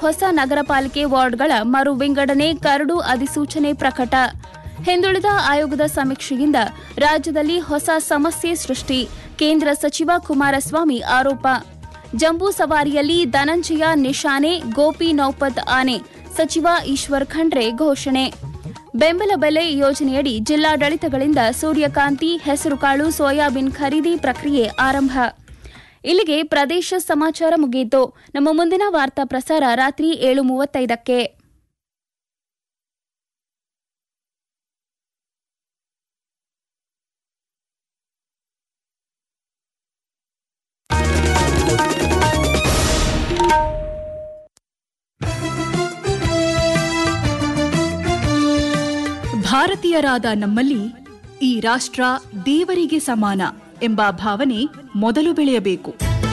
ಹೊಸ ನಗರ ಪಾಲಿಕೆ ವಾರ್ಡ್ಗಳ ಮರು ವಿಂಗಡಣೆ ಕರಡು ಅಧಿಸೂಚನೆ ಪ್ರಕಟ ಹಿಂದುಳಿದ ಆಯೋಗದ ಸಮೀಕ್ಷೆಯಿಂದ ರಾಜ್ಯದಲ್ಲಿ ಹೊಸ ಸಮಸ್ಯೆ ಸೃಷ್ಟಿ ಕೇಂದ್ರ ಸಚಿವ ಕುಮಾರಸ್ವಾಮಿ ಆರೋಪ ಜಂಬೂ ಸವಾರಿಯಲ್ಲಿ ಧನಂಜಯ ನಿಶಾನೆ ಗೋಪಿ ನೌಪತ್ ಆನೆ ಸಚಿವ ಈಶ್ವರ್ ಖಂಡ್ರೆ ಘೋಷಣೆ ಬೆಂಬಲ ಬೆಲೆ ಯೋಜನೆಯಡಿ ಜಿಲ್ಲಾಡಳಿತಗಳಿಂದ ಸೂರ್ಯಕಾಂತಿ ಹೆಸರುಕಾಳು ಸೋಯಾಬೀನ್ ಖರೀದಿ ಪ್ರಕ್ರಿಯೆ ಆರಂಭ ಇಲ್ಲಿಗೆ ಪ್ರದೇಶ ಸಮಾಚಾರ ಮುಗಿಯಿತು ನಮ್ಮ ಮುಂದಿನ ವಾರ್ತಾ ಪ್ರಸಾರ ರಾತ್ರಿ ಏಳು ಮೂವತ್ತೈದಕ್ಕೆ ಭಾರತೀಯರಾದ ನಮ್ಮಲ್ಲಿ ಈ ರಾಷ್ಟ್ರ ದೇವರಿಗೆ ಸಮಾನ ಎಂಬ ಭಾವನೆ ಮೊದಲು ಬೆಳೆಯಬೇಕು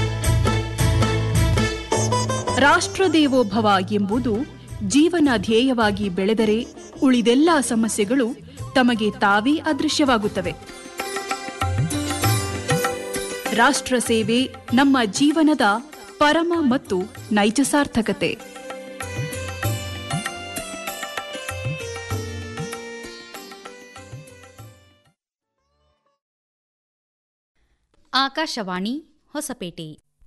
ರಾಷ್ಟ್ರ ದೇವೋಭವ ಎಂಬುದು ಜೀವನ ಧ್ಯೇಯವಾಗಿ ಬೆಳೆದರೆ ಉಳಿದೆಲ್ಲ ಸಮಸ್ಯೆಗಳು ತಮಗೆ ತಾವೇ ಅದೃಶ್ಯವಾಗುತ್ತವೆ ರಾಷ್ಟ್ರ ಸೇವೆ ನಮ್ಮ ಜೀವನದ ಪರಮ ಮತ್ತು ನೈಜ ಸಾರ್ಥಕತೆ ಆಕಾಶವಾಣಿ ಹೊಸಪೇಟೆ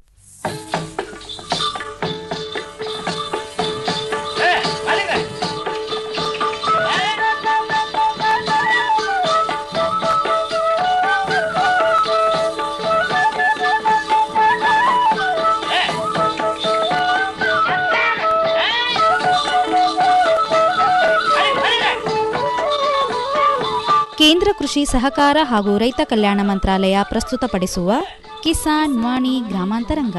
ಕೇಂದ್ರ ಕೃಷಿ ಸಹಕಾರ ಹಾಗೂ ರೈತ ಕಲ್ಯಾಣ ಮಂತ್ರಾಲಯ ಪ್ರಸ್ತುತಪಡಿಸುವ ಕಿಸಾನ್ ವಾಣಿ ಗ್ರಾಮಾಂತರಂಗ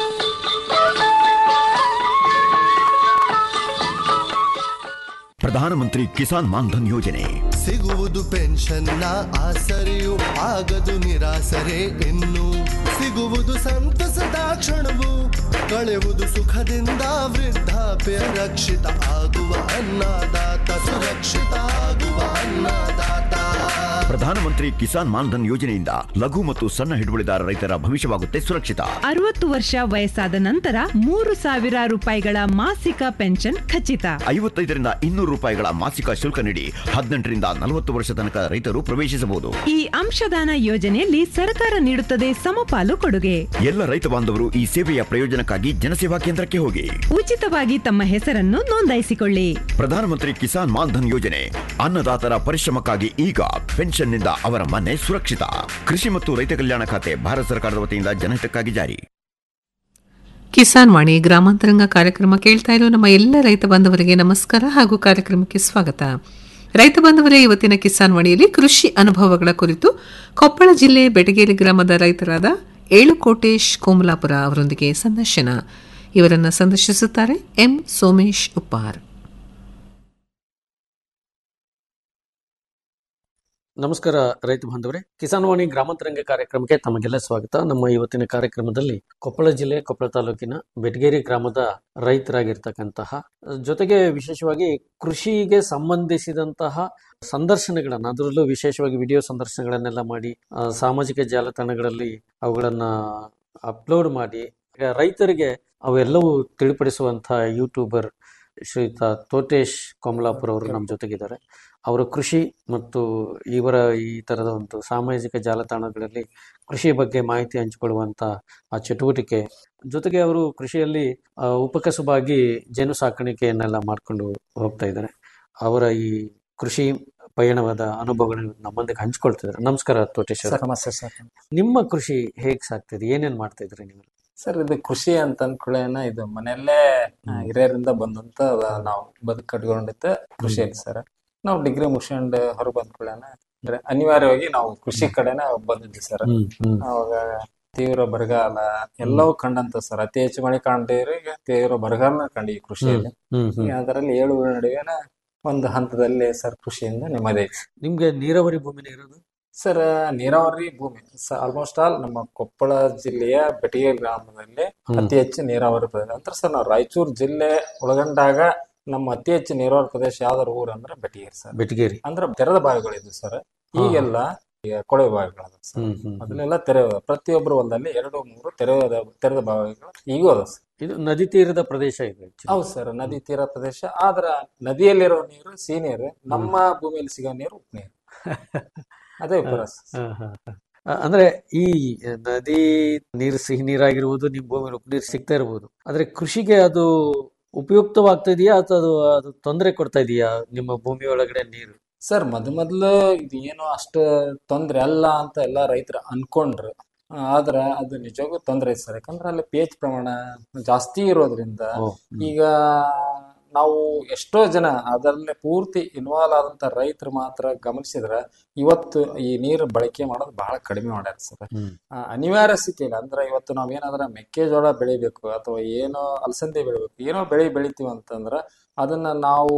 ಪ್ರಧಾನಮಂತ್ರಿ ಕಿಸಾನ್ ಮಾನ್ಧನ್ ಯೋಜನೆ ಸಿಗುವುದು ಪೆನ್ಷನ್ನ ಆಸರೆಯು ಆಗದು ನಿರಾಸರೆ ಇನ್ನು ಸಿಗುವುದು ಸಂತಸದ ಕ್ಷಣವು ಕಳೆಯುವುದು ಸುಖದಿಂದ ವೃದ್ಧಾಪ್ಯ ರಕ್ಷಿತ ಆಗುವ ಅನ್ನದಾತ ಸುರಕ್ಷಿತ ಆಗುವ ಅನ್ನದಾತ ಪ್ರಧಾನಮಂತ್ರಿ ಕಿಸಾನ್ ಮಾನ್ಧನ್ ಯೋಜನೆಯಿಂದ ಲಘು ಮತ್ತು ಸಣ್ಣ ಹಿಡುವಳಿದಾರ ರೈತರ ಭವಿಷ್ಯವಾಗುತ್ತೆ ಸುರಕ್ಷಿತ ಅರವತ್ತು ವರ್ಷ ವಯಸ್ಸಾದ ನಂತರ ಮೂರು ಸಾವಿರ ರೂಪಾಯಿಗಳ ಮಾಸಿಕ ಪೆನ್ಷನ್ ಖಚಿತ ಐವತ್ತೈದರಿಂದ ಇನ್ನೂರು ರೂಪಾಯಿಗಳ ಮಾಸಿಕ ಶುಲ್ಕ ನೀಡಿ ಹದಿನೆಂಟರಿಂದ ನಲವತ್ತು ವರ್ಷ ತನಕ ರೈತರು ಪ್ರವೇಶಿಸಬಹುದು ಈ ಅಂಶದಾನ ಯೋಜನೆಯಲ್ಲಿ ಸರ್ಕಾರ ನೀಡುತ್ತದೆ ಸಮಪಾಲು ಕೊಡುಗೆ ಎಲ್ಲ ರೈತ ಬಾಂಧವರು ಈ ಸೇವೆಯ ಪ್ರಯೋಜನಕ್ಕಾಗಿ ಜನಸೇವಾ ಕೇಂದ್ರಕ್ಕೆ ಹೋಗಿ ಉಚಿತವಾಗಿ ತಮ್ಮ ಹೆಸರನ್ನು ನೋಂದಾಯಿಸಿಕೊಳ್ಳಿ ಪ್ರಧಾನಮಂತ್ರಿ ಕಿಸಾನ್ ಮಾನ್ಧನ್ ಯೋಜನೆ ಅನ್ನದಾತರ ಪರಿಶ್ರಮಕ್ಕಾಗಿ ಈಗ ಪೆನ್ಷನ್ನಿಂದ ಅವರ ಮನೆ ಸುರಕ್ಷಿತ ಕೃಷಿ ಮತ್ತು ರೈತ ಕಲ್ಯಾಣ ಖಾತೆ ಭಾರತ ಸರ್ಕಾರದ ವತಿಯಿಂದ ಜನಹಿತಕ್ಕಾಗಿ ಜಾರಿ ಕಿಸಾನ್ ವಾಣಿ ಗ್ರಾಮಾಂತರಂಗ ಕಾರ್ಯಕ್ರಮ ಕೇಳ್ತಾ ಇರೋ ನಮ್ಮ ಎಲ್ಲ ರೈತ ಬಾಂಧವರಿಗೆ ನಮಸ್ಕಾರ ಹಾಗೂ ಕಾರ್ಯಕ್ರಮಕ್ಕೆ ಸ್ವಾಗತ ರೈತ ಬಾಂಧವರೇ ಇವತ್ತಿನ ಕಿಸಾನ್ ವಾಣಿಯಲ್ಲಿ ಕೃಷಿ ಅನುಭವಗಳ ಕುರಿತು ಕೊಪ್ಪಳ ಜಿಲ್ಲೆ ಬೆಟಗೇರಿ ಗ್ರಾಮದ ರೈತರಾದ ಏಳು ಕೋಟೇಶ್ ಕೋಮಲಾಪುರ ಅವರೊಂದಿಗೆ ಸಂದರ್ಶನ ಇವರನ್ನ ಸಂದರ್ಶಿಸುತ್ತಾರೆ ಎಂ ಸೋಮೇಶ್ ಉಪ್ಪಾರ್ ನಮಸ್ಕಾರ ರೈತ ಬಾಂಧವರೇ ಕಿಸಾನ್ವಾಣಿ ಗ್ರಾಮಾಂತರಂಗ ಕಾರ್ಯಕ್ರಮಕ್ಕೆ ತಮಗೆಲ್ಲ ಸ್ವಾಗತ ನಮ್ಮ ಇವತ್ತಿನ ಕಾರ್ಯಕ್ರಮದಲ್ಲಿ ಕೊಪ್ಪಳ ಜಿಲ್ಲೆ ಕೊಪ್ಪಳ ತಾಲೂಕಿನ ಬೆಟಗೇರಿ ಗ್ರಾಮದ ರೈತರಾಗಿರ್ತಕ್ಕಂತಹ ಜೊತೆಗೆ ವಿಶೇಷವಾಗಿ ಕೃಷಿಗೆ ಸಂಬಂಧಿಸಿದಂತಹ ಸಂದರ್ಶನಗಳನ್ನ ಅದರಲ್ಲೂ ವಿಶೇಷವಾಗಿ ವಿಡಿಯೋ ಸಂದರ್ಶನಗಳನ್ನೆಲ್ಲ ಮಾಡಿ ಆ, ಸಾಮಾಜಿಕ ಜಾಲತಾಣಗಳಲ್ಲಿ ಅವುಗಳನ್ನ ಅಪ್ಲೋಡ್ ಮಾಡಿ ಈಗ ರೈತರಿಗೆ ಅವೆಲ್ಲವೂ ತಿಳಿಪಡಿಸುವಂತಹ ಯೂಟ್ಯೂಬರ್ ಶ್ರೀಯುತ ತೋಟೇಶ್ ಕೊಮಲಾಪುರ ಅವರು ನಮ್ಮ ಜೊತೆಗಿದ್ದಾರೆ ಅವರು ಕೃಷಿ ಮತ್ತು ಇವರ ಈ ತರದ ಒಂದು ಸಾಮಾಜಿಕ ಜಾಲತಾಣಗಳಲ್ಲಿ ಕೃಷಿ ಬಗ್ಗೆ ಮಾಹಿತಿ ಹಂಚಿಕೊಳ್ಳುವಂತ ಆ ಚಟುವಟಿಕೆ ಜೊತೆಗೆ ಅವರು ಕೃಷಿಯಲ್ಲಿ ಆ, ಉಪಕಸುಬಾಗಿ ಜೇನು ಸಾಕಾಣಿಕೆಯನ್ನೆಲ್ಲ ಮಾಡ್ಕೊಂಡು ಹೋಗ್ತಾ ಇದ್ದಾರೆ ಅವರ ಈ ಕೃಷಿ ಪಯಣವಾದ ಅನುಭವಗಳನ್ನು ನಮ್ಮೊಂದಿಗೆ ಹಂಚ್ಕೊಳ್ತಿದ್ದಾರೆ ನಮಸ್ಕಾರ ತೋಟೇಶ್ ಅವರೇ. ಸರ್ ನಮಸ್ತೆ ಸರ್ ನಿಮ್ಮ ಕೃಷಿ ಹೇಗ್ ಸಾಗ್ತಿದೆ ಏನೇನ್ ಮಾಡ್ತಾ ಇದ್ರಿ ನೀವು ಸರ್ ಇದು ಕೃಷಿ ಅಂತ ಅಂದ್ಕೊಳ್ಳೇನ ಇದು ಮನೆಯಲ್ಲೇ ಆ, ಹಿರಿಯರಿಂದ ಬಂದಂತ ನಾವು ಬದುಕು ಕಟ್ಕೊಂಡಿದ್ದ ಕೃಷಿಯಲ್ಲಿ ಸರ್ ನಾವು ಡಿಗ್ರಿ ಮುಗಿಸ್ಕೊಂಡು ಹೊರಗೆ ಬಂದ್ಕೊಳ್ಳೇನ ಅಂದ್ರೆ ಅನಿವಾರ್ಯವಾಗಿ ನಾವು ಕೃಷಿ ಕಡೆನ ಬಂದಿದ್ವಿ ಸರ್ ಅವಾಗ ತೀವ್ರ ಬರಗಾಲ ಎಲ್ಲವೂ ಕಂಡಂತ ಸರ್ ಅತಿ ಹೆಚ್ಚು ಮಳೆ ಕಾಣ್ತಿದ್ರೆ ಈಗ ತೀವ್ರ ಬರಗಾಲನ ಕಂಡಿ ಕೃಷಿಯಲ್ಲಿ ಈಗ ಅದರಲ್ಲಿ ಏಳು ನಡುವೆನ ಒಂದು ಹಂತದಲ್ಲಿ ಸರ್ ಕೃಷಿಯಿಂದ ನೆಮ್ಮದಿ ಐತಿ ನಿಮ್ಗೆ ನೀರಾವರಿ ಭೂಮಿನೇ ಇರೋದು ಸರ್ ನೀರಾವರಿ ಭೂಮಿ ಆಲ್ಮೋಸ್ಟ್ ಆಲ್ ನಮ್ಮ ಕೊಪ್ಪಳ ಜಿಲ್ಲೆಯ ಬೆಟಗೇರಿ ಗ್ರಾಮದಲ್ಲಿ ಅತಿ ಹೆಚ್ಚು ನೀರಾವರಿ ಪ್ರದೇಶ ಅಂದ್ರೆ ಸರ್ ನಾವು ರಾಯಚೂರು ಜಿಲ್ಲೆ ಒಳಗೊಂಡಾಗ ನಮ್ಮ ಅತಿ ಹೆಚ್ಚು ನೀರಾವರಿ ಪ್ರದೇಶ ಯಾವ್ದಾರು ಊರು ಅಂದ್ರೆ ಬೆಟಗೇರಿ ಸರ್ ಬೆಟಗೇರಿ ಅಂದ್ರೆ ತೆರೆದ ಬಾವಿಗಳಿದ್ವು ಸರ್ ಈಗೆಲ್ಲ ಈಗ ಕೊಳವೆ ಬಾವಿಗಳು ಸರ್ ಹ್ಮ್ ಹ್ಮ್ ಮೊದಲೆಲ್ಲ ತೆರೆದ ಪ್ರತಿಯೊಬ್ಬರು ಹೊಲದಲ್ಲಿ ಎರಡು ಮೂರು ತೆರೆದ ತೆರೆದ ಬಾವಿಗಳು ಈಗೂ ಅದ ಸರ್ ಇದು ನದಿ ತೀರದ ಪ್ರದೇಶ ಇದೆ actually. ಹೌದು ಸರ್ ನದಿ ತೀರ ಪ್ರದೇಶ ಆದ್ರ ನದಿಯಲ್ಲಿರೋ ನೀರು ಸಿಹಿ ನೀರು ನಮ್ಮ ಭೂಮಿಯಲ್ಲಿ ಸಿಗೋ ನೀರು ಉಪ್ಪು ನೀರು ಅದೇ ವ್ಯತ್ಯಾಸ ಹಾ, ಹಾ, ಹಾ. ಆ, ಅಂದ್ರೆ ಈ ನದಿ ನೀರು ಸಿಹಿ ನೀರಾಗಿರ್ಬೋದು ನಿಮ್ ಭೂಮಿಯಲ್ಲಿ ಉಪ್ಪು ನೀರು ಸಿಗ್ತಾ ಇರ್ಬೋದು ಆದ್ರೆ ಕೃಷಿಗೆ ಅದು ಉಪಯುಕ್ತವಾಗ್ತಾ ಇದೆಯಾ ಅಥವಾ ಅದು ಅದು ತೊಂದರೆ ಕೊಡ್ತಾ ಇದೆಯಾ ನಿಮ್ಮ ಭೂಮಿ ಒಳಗಡೆ ನೀರು ಸರ್ ಮೊದ್ ಮೊದ್ಲು ಇದು ಏನು ಅಷ್ಟು ತೊಂದ್ರೆ ಅಲ್ಲ ಅಂತ ಎಲ್ಲ ರೈತರು ಅನ್ಕೊಂಡ್ರು ಆ, ಆದ್ರ ಅದು ನಿಜವಾಗೂ ತೊಂದ್ರೆ ಐತೆ ಸರ್ ಯಾಕಂದ್ರೆ ಅಲ್ಲಿ ಪಿ ಎಚ್ ಪ್ರಮಾಣ ಜಾಸ್ತಿ ಇರೋದ್ರಿಂದ ಓ, ಈಗ ನಾವು ಎಷ್ಟೋ ಜನ ಅದರಲ್ಲೇ ಪೂರ್ತಿ ಇನ್ವಾಲ್ವ್ ಆದಂತ ರೈತರು ಮಾತ್ರ ಗಮನಿಸಿದ್ರ ಇವತ್ತು ಈ ನೀರು ಬಳಕೆ ಮಾಡೋದು ಬಹಳ ಕಡಿಮೆ ಮಾಡ್ಯಾರ ಸರ್ ಹ್ಮ್. ಆ, ಅನಿವಾರ್ಯ ಸ್ಥಿತಿಯಲ್ಲಿ ಅಂದ್ರೆ ಇವತ್ತು ನಾವ್ ಏನಾದ್ರ ಮೆಕ್ಕೆಜೋಳ ಬೆಳಿಬೇಕು ಅಥವಾ ಏನೋ ಅಲಸಂದೆ ಬೆಳಿಬೇಕು ಏನೋ ಬೆಳೆ ಬೆಳಿತೀವಿ ಅಂತಂದ್ರ ಅದನ್ನ ನಾವು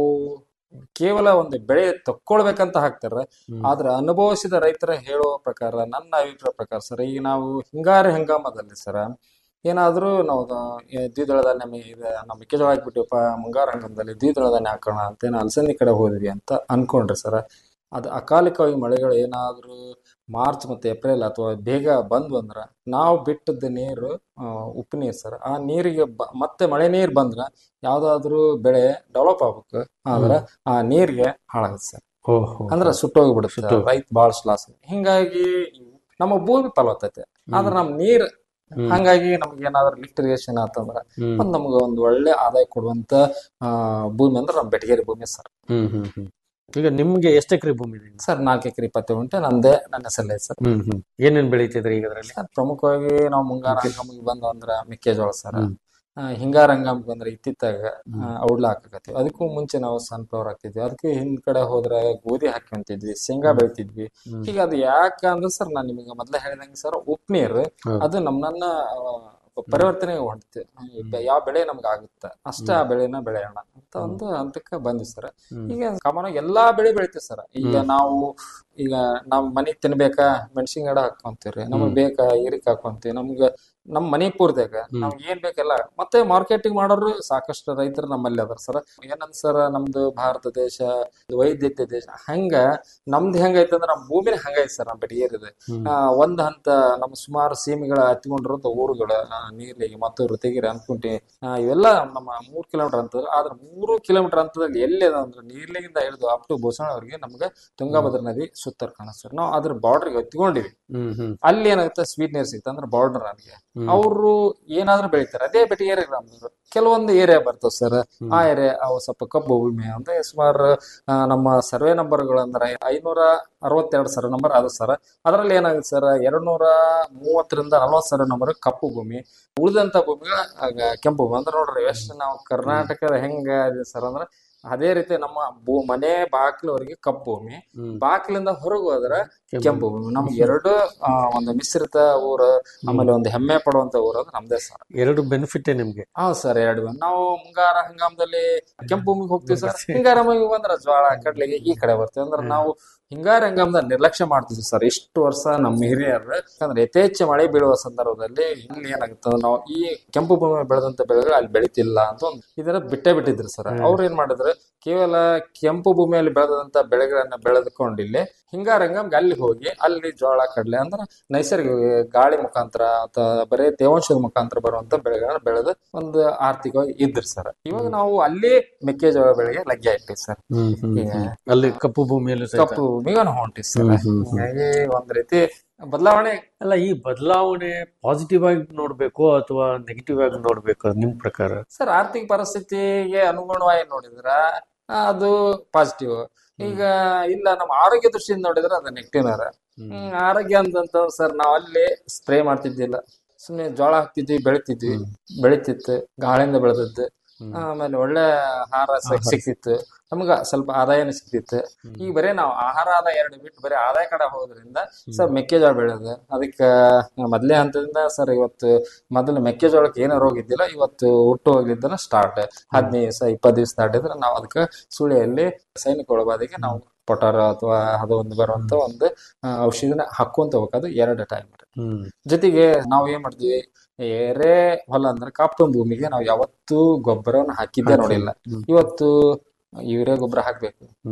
ಕೇವಲ ಒಂದು ಬೆಳೆ ತಕ್ಕೊಳ್ಬೇಕಂತ ಹಾಕ್ತಾರ ಹ್ಮ್. ಆದ್ರೆ ಅನುಭವಿಸಿದ ರೈತರ ಹೇಳೋ ಪ್ರಕಾರ ನನ್ನ ಅಭಿಪ್ರಾಯ ಪ್ರಕಾರ ಸರ್ ಈಗ ನಾವು ಹಿಂಗಾರು ಹಂಗಾಮದಲ್ಲಿ ಸರ ಏನಾದ್ರೂ ನಾವು ದ- ಏ ದ್ವಿದಳ ಧಾನ್ಯ ಮೆ- ಇದು ನಾವು ಮೆಕ್ಕೆಜೋಳ ಹಾಕ್ಬಿಟ್ಟಿವಪ್ಪ ಮುಂಗಾರು ಹಂಗಾಮದಲ್ಲಿ ದ್ವಿದಳ ಧಾನ್ಯ ಹಾಕೋಣ ಅಂತ ಏನೋ ಅಲಸಂದಿ ಕಡೆ ಹೋದ್ವಿ ಅಂತ ಅನ್ಕೊಂಡ್ರಿ ಸರ್ ಅದು ಅಕಾಲಿಕವಾಗಿ ಮಳೆಗಳು ಏನಾದ್ರೂ ಮಾರ್ಚ್ ಮತ್ತೆ ಏಪ್ರಿಲ್ ಅಥವಾ ಬೇಗ ಬಂದ್ವು ಅಂದ್ರ ನಾವು ಬಿಟ್ಟದ ನೀರು ಆ, ಉಪ್ಪು ನೀರು ಸರ್ ಆ ನೀರಿಗೆ ಬ- ಮತ್ತೆ ಮಳೆ ನೀರು ಬಂದ್ರ ಯಾವ್ದಾದ್ರು ಬೆಳೆ ಡೆವಲಪ್ ಆಗ್ಬೇಕು ಆದ್ರ ಆ ನೀರಿಗೆ ಹಾಳಾಗುತ್ತೆ ಸರ್ ಓಹೋ ಅಂದ್ರ ಸುಟ್ಟೋಗ್ಬಿಡುತ್ತೆ ಸುಟ್ಟೋಗ್- ರೈತ ಬಾಳ ಲಾಸ್ ಹಿಂಗಾಗಿ ನಮ್ಮ ಭೂಮಿ ಫಲವತ್ತತೆ ಆದ್ರ ನಮ್ ನೀರ್ ಹ್ಮ್. ಹಂಗಾಗಿ ನಮ್ಗೆ ಏನಾದ್ರು ಲಿಫ್ಟ್ ಇರಿಗೇಷನ್ ಆತಂದ್ರ ಹ್ಮ್. ಒಂದ್ ನಮ್ಗೆ ಒಂದು ಒಳ್ಳೆ ಆದಾಯ ಕೊಡುವಂತ ಆ ಭೂಮಿ ಅಂದ್ರೆ ನಮ್ ಬೆಟಗೇರಿ ಭೂಮಿ ಸರ್ ಹ್ಮ್ ಹ್ಮ್ ಹ್ಮ್ ಈಗ ನಿಮ್ಗೆ ಎಷ್ಟು ಎಕರೆ ಭೂಮಿ ಇದೆ ಸರ್ ನಾಲ್ಕು ಎಕರೆ ಇಪ್ಪತ್ತೇಳು ಉಂಟೆ ನಂದೇ ನನ್ನ ಹೆಸರಲ್ಲೇ ಸರ್ ಹ್ಮ್ ಹ್ಮ್ ಏನೇನ್ ಬೆಳೀತಿದ್ರಿ ಈಗ ಅದರಲ್ಲಿ ಸರ್ ಪ್ರಮುಖವಾಗಿ ನಾವು ಮುಂಗಾರ ಹಂಗಾಮಿಗೆ ಬಂದು ಅಂದ್ರ ಮೆಕ್ಕೆಜೋಳ ಸರ್ ಹ್ಮ್. ಆ, ಹಿಂಗಾರ ಹಂಗಾಮಿಗೆ ಬಂದ್ರೆ ಇತ್ತಿತ್ತಾಗ ಔಡ್ಲ ಹಾಕಕತ್ತೀವಿ ಅದಕ್ಕೂ ಮುಂಚೆ ನಾವು ಸನ್ಫ್ಲವರ್ ಹಾಕ್ತಿದ್ವಿ ಅದಕ್ಕೆ ಹಿಂದ್ ಕಡೆ ಹೋದ್ರೆ ಗೋಧಿ ಹಾಕ್ಕೊಂತಿದ್ವಿ ಶೇಂಗಾ ಬೆಳಿತಿದ್ವಿ ಹ್ಮ್. ಈಗ ಅದು ಯಾಕಂದ್ರೆ ಸರ್ ನಾನು ನಿಮಗೆ ಮೊದ್ಲೇ ಹೇಳಿದಂಗೆ ಸರ್ ಉಪ್ಪು ನೀರು ಹೌದು. ಅದು ನಮ್ಮನ್ನ ಪರಿವರ್ತನೆ ಹೊಂಟತೆ ಯಾವ ಬೆಳೆ ನಮ್ಗೆ ಆಗುತ್ತೆ ಅಷ್ಟೇ ಆ ಬೆಳೆನ ಬೆಳೆಯೋಣ ಅಂತ ಒಂದು ಹಂತಕ್ಕೆ ಬಂದ್ವಿ ಸರ್ ಹ್ಮ್. ಈಗ ಕಾಮನ್ ಆಗಿ ಎಲ್ಲಾ ಬೆಳೆ ಬೆಳಿತೀವಿ ಸರ್ ಈಗ ನಾವು ಈಗ ನಾವ್ ಮನಿಗ್ ತಿನ್ಬೇಕಾ ಮೆಣಸಿನ ಗಿಡ ಹಾಕೊಂತೀವ್ರಿ ನಮಗ್ ಬೇಕಾ ಈರಿಕ್ ಹಾಕೊಂತೀವಿ ನಮ್ಗ ನಮ್ ಮನಿ ಪೂರ್ತಿಯಾಗ ನಮ್ಗೆ ಏನ್ ಬೇಕೆಲ್ಲ ಮತ್ತೆ ಮಾರ್ಕೆಟಿಂಗ್ ಮಾಡೋರು ಸಾಕಷ್ಟು ರೈತರು ನಮ್ಮಲ್ಲಿ ಅದಾರ ಸರ್ ಏನಂತ ಸರ್ ನಮ್ದು ಭಾರತ ದೇಶ ಇದು ವೈದ್ಯತೆ ದೇಶ ಹಂಗ ನಮ್ದು ಹೆಂಗೈತೆ ಅಂದ್ರೆ ನಮ್ಮ ಭೂಮಿನ ಹಂಗೈತೆ ಸರ್ ನಮ್ಮ ಬೆಟಗೇರಿದೆ ಆ, ಒಂದ್ ಹಂತ ನಮ್ಮ ಸುಮಾರು ಸೀಮೆಗಳ ಹತ್ಕೊಂಡಿರೋಂಥ ಊರುಗಳು ಆ, ನೀರ್ಲಿಗೆ ಮತ್ತೂರು ತೆಗಿರಿ ಅನ್ಕುಂಟಿ ಆ, ಇವೆಲ್ಲ ನಮ್ಮ ಮೂರ್ ಕಿಲೋಮೀಟರ್ ಅಂತ ಆದ್ರೆ ಮೂರು ಕಿಲೋಮೀಟರ್ ಅಂತದಲ್ಲಿ ಎಲ್ಲಿ ಅದ ಅಂದ್ರೆ ನೀರ್ಲಿಗಿಂದ ಹಿಡಿದು ಅಪ್ ಟು ಬಸವನವರೆಗೆ ನಮ್ಗೆ ತುಂಗಾಭದ್ರಾ ನದಿ ಸುತ್ತರ್ ಕಾಣುತ್ತೆ ಸರ್ ನಾವು ಅದ್ರ ಬಾರ್ಡರ್ಗೆ ಹತ್ಕೊಂಡಿವಿ ಹ್ಮ್ ಹ್ಮ್ ಅಲ್ಲಿ ಏನಾಗುತ್ತೆ ಸ್ವೀಟ್ ನೀರ್ ಸಿಗ್ತದೆ ಅಂದ್ರೆ ಬಾರ್ಡರ್ ಅಲ್ಲಿಗೆ ಅವರು ಏನಾದ್ರೂ ಬೆಳಿತಾರೆ ಅದೇ ಬೆಟಗೇರಿ ಗ್ರಾಮದವರು ಕೆಲವೊಂದು ಏರಿಯಾ ಬರ್ತವೆ ಸರ್ ಆ ಏರಿಯಾ ಅವು ಸ್ವಲ್ಪ ಕಬ್ಬು ಭೂಮಿ ಅಂದ್ರೆ ಸುಮಾರು ಆ, ನಮ್ಮ ಸರ್ವೆ ನಂಬರ್ಗಳು ಅಂದ್ರೆ ಐನೂರ ಅರವತ್ತೆರಡು ಸರ್ವೆ ನಂಬರ್ ಅದು ಸರ್ ಅದರಲ್ಲಿ ಏನಾಗುತ್ತೆ ಸರ್ ಎರಡ್ ನೂರ ಮೂವತ್ತರಿಂದ ನಲವತ್ತು ಸರ್ವೆ ನಂಬರ್ ಕಪ್ಪು ಭೂಮಿ ಉಳಿದಂತ ಭೂಮಿಗಳ ಆಗ ಕೆಂಪು ಭೂಮಿ ಅಂದ್ರೆ ನೋಡ್ರಿ ಎಷ್ಟು ನಾವು ಕರ್ನಾಟಕದ ಹೆಂಗ ಇದೆ ಸರ್ ಅಂದ್ರೆ ಅದೇ ರೀತಿ ನಮ್ಮ ಭೂ ಮನೆ ಬಾಗಿಲವರೆಗೆ ಕಪ್ಪು ಭೂಮಿ ಹ್ಮ್. ಬಾಗಿಲಿಂದ ಹೊರಗೆ ಹೋದ್ರೆ ಕೆಂಪು ಭೂಮಿ ನಮ್ಗೆ ಎರಡು ಆ, ಒಂದು ಮಿಶ್ರಿತ ಊರು ಆಮೇಲೆ ಒಂದು ಹೆಮ್ಮೆ ಪಡುವಂತ ಊರು ಅಂದ್ರೆ ನಮ್ದೇ ಸರ್ ಎರಡು ಬೆನಿಫಿಟ್ ನಿಮ್ಗೆ ಹಾ ಸರ್ ಎರಡು ನಾವು ಮುಂಗಾರ ಹಂಗಾಮದಲ್ಲಿ ಕೆಂಪು ಭೂಮಿಗೆ ಹೋಗ್ತೀವಿ ಸರ್ ಹಿಂಗಾರ ಭೂಮಿಗೆ ಬಂದ್ರೆ ಜ್ವಾಳ ಕಡ್ಲಿಗೆ ಈ ಕಡೆ ಬರ್ತೀವಿ ಅಂದ್ರೆ ನಾವು ಹಿಂಗಾರ ಹಂಗಾಮದಲ್ಲಿ ನಿರ್ಲಕ್ಷ್ಯ ಮಾಡ್ತಿದ್ವಿ ಸರ್ ಇಷ್ಟು ವರ್ಷ ನಮ್ಮ ಹಿರಿಯರು ಯಾಕಂದ್ರೆ ಯಥೇಚ್ಛ ಮಳೆ ಬೀಳುವ ಸಂದರ್ಭದಲ್ಲಿ ಇಲ್ಲಿ ಏನಾಗುತ್ತೆ ಅಂದ್ರೆ ನಾವು ಈ ಕೆಂಪು ಭೂಮಿ ಬೆಳೆದಂತ ಬೆಳೆಗಳು ಅಲ್ಲಿ ಬೆಳಿತಿಲ್ಲ ಅಂತ ಒಂದು ಇದರ ಬಿಟ್ಟೇ ಬಿಟ್ಟಿದ್ರು ಸರ್ ಅವ್ರು ಏನ್ ಮಾಡಿದ್ರು ಕೇವಲ ಕೆಂಪು ಭೂಮಿಯಲ್ಲಿ ಬೆಳೆದಂತ ಬೆಳೆಗಳನ್ನ ಬೆಳೆದುಕೊಂಡು ಇಲ್ಲಿ ಹಿಂಗಾರ ಹಂಗಾಮ್ಗೆ ಅಲ್ಲಿ ಹೋಗಿ ಅಲ್ಲಿ ಜೋಳ ಕಡಲೆ ಅಂದ್ರೆ ನೈಸರ್ಗಿಕ ಗಾಳಿ ಮುಖಾಂತರ ಅಥವಾ ಬರೇ ತೇವಾಂಶದ ಮುಖಾಂತರ ಬರುವಂತ ಬೆಳೆಗಳನ್ನ ಬೆಳೆದು ಒಂದು ಆರ್ಥಿಕವಾಗಿ ಇದ್ರು ಸರ್ ಇವಾಗ ನಾವು ಅಲ್ಲಿ ಮೆಕ್ಕೆಜೋಳ ಬೆಳೆಗೆ ಲಗ್ಗೆ ಇಟ್ಟಿವಿ ಸರ್ ಈಗ ಅಲ್ಲಿ ಕಪ್ಪು ಭೂಮಿಯಲ್ಲೂ ಸಹಿತ ಕಪ್ಪು ಭೂಮಿಗೆ ನಾವು ಹೊಂಟಿವಿ ಸರ್ ಹ್ಮ್, ಹ್ಮ್, ಹ್ಮ್. ಹೀಗಾಗಿ ಒಂದ್ ರೀತಿ ಬದಲಾವಣೆ ಅಲ್ಲ ಈ ಬದಲಾವಣೆ ಪಾಸಿಟಿವ್ ಆಗಿ ನೋಡ್ಬೇಕು ಅಥವಾ ನೆಗೆಟಿವ್ ಆಗಿ ನೋಡ್ಬೇಕು ನಿಮ್ ಪ್ರಕಾರ ಸರ್ ಆರ್ಥಿಕ ಪರಿಸ್ಥಿತಿಗೆ ಅನುಗುಣವಾಗಿ ನೋಡಿದ್ರ ಆ, ಅದು ಪಾಸಿಟಿವ್ ಈಗ ಇಲ್ಲ ನಮ್ಮ ಆರೋಗ್ಯ ದೃಷ್ಟಿಯಿಂದ ನೋಡಿದ್ರೆ ಅದು ನೆಗೆಟಿವ್ ಹ್ಮ್ ಆರೋಗ್ಯ ಅಂತಂತ ಸರ್ ನಾವ್ ಅಲ್ಲಿ ಸ್ಪ್ರೇ ಮಾಡ್ತಿದ್ದಿಲ್ಲ ಸುಮ್ನೆ ಜೋಳ ಹಾಕ್ತಿದ್ವಿ ಬೆಳಿತಿದ್ವಿ ಬೆಳಿತಿತ್ತು ಗಾಳಿಂದ ಬೆಳೆದದ್ದು ಆಮೇಲೆ ಒಳ್ಳೆ ಆಹಾರ ಸಿಕ್- ಸಿಕ್ತಿತ್ತು ನಮ್ಗ ಸ್ವಲ್ಪ ಆದಾಯನೂ ಸಿಕ್ತಿತ್ತು ಈಗ ಬರೀ ನಾವು ಆಹಾರ ಆದಾಯ ಎರಡು ಬಿಟ್ಟು ಬರೀ ಆದಾಯ ಕಡೆ ಹೋಗೋದ್ರಿಂದ ಸರ್ ಮೆಕ್ಕೆಜೋಳ ಬೆಳೆದ ಅದಕ್ಕೆ ಮೊದಲೇ ಹಂತದಿಂದ ಸರ್ ಇವತ್ತು ಮೊದಲು ಮೆಕ್ಕೆಜೋಳಕ್ಕೆ ಏನೋ ರೋಗ ಇದ್ದಿಲ್ಲ ಇವತ್ತು ಹುಟ್ಟು ಹೋಗ್ಲಿದ್ದನ ಸ್ಟಾರ್ಟ್ ಹದಿನೈದು ದಿವಸ ಇಪ್ಪತ್ತು ದಿವಸ ದಾಟಿದ್ರೆ ನಾವು ಅದಕ್ಕೆ ಸುಳಿಯಲ್ಲಿ ಸೈನಿಕ ಒಳಬಾದಿಗೆ ನಾವು ಪೊಟಾರ ಅಥವಾ ಅದು ಒಂದು ಬರುವಂತ ಒಂದು ಆ, ಔಷಧಿನ ಹಾಕೊಂತ ಹೋಗೋದು ಎರಡು ಟೈಮ್ ಹ್ಮ್ ಜೊತೆಗೆ ನಾವು ಏನ್ ಮಾಡ್ತೀವಿ ಎರೆ ಹೊಲ ಅಂದ್ರೆ ಕಾಪ್ಟನ್ ಭೂಮಿಗೆ ನಾವು ಯಾವತ್ತೂ ಗೊಬ್ಬರವನ್ನು ಹಾಕಿದ್ದೇ ನೋಡಿಲ್ಲ ಇವತ್ತು ಯೂರಿಯಾ ಗೊಬ್ಬರ ಹಾಕ್ಬೇಕು ಹ್ಮ್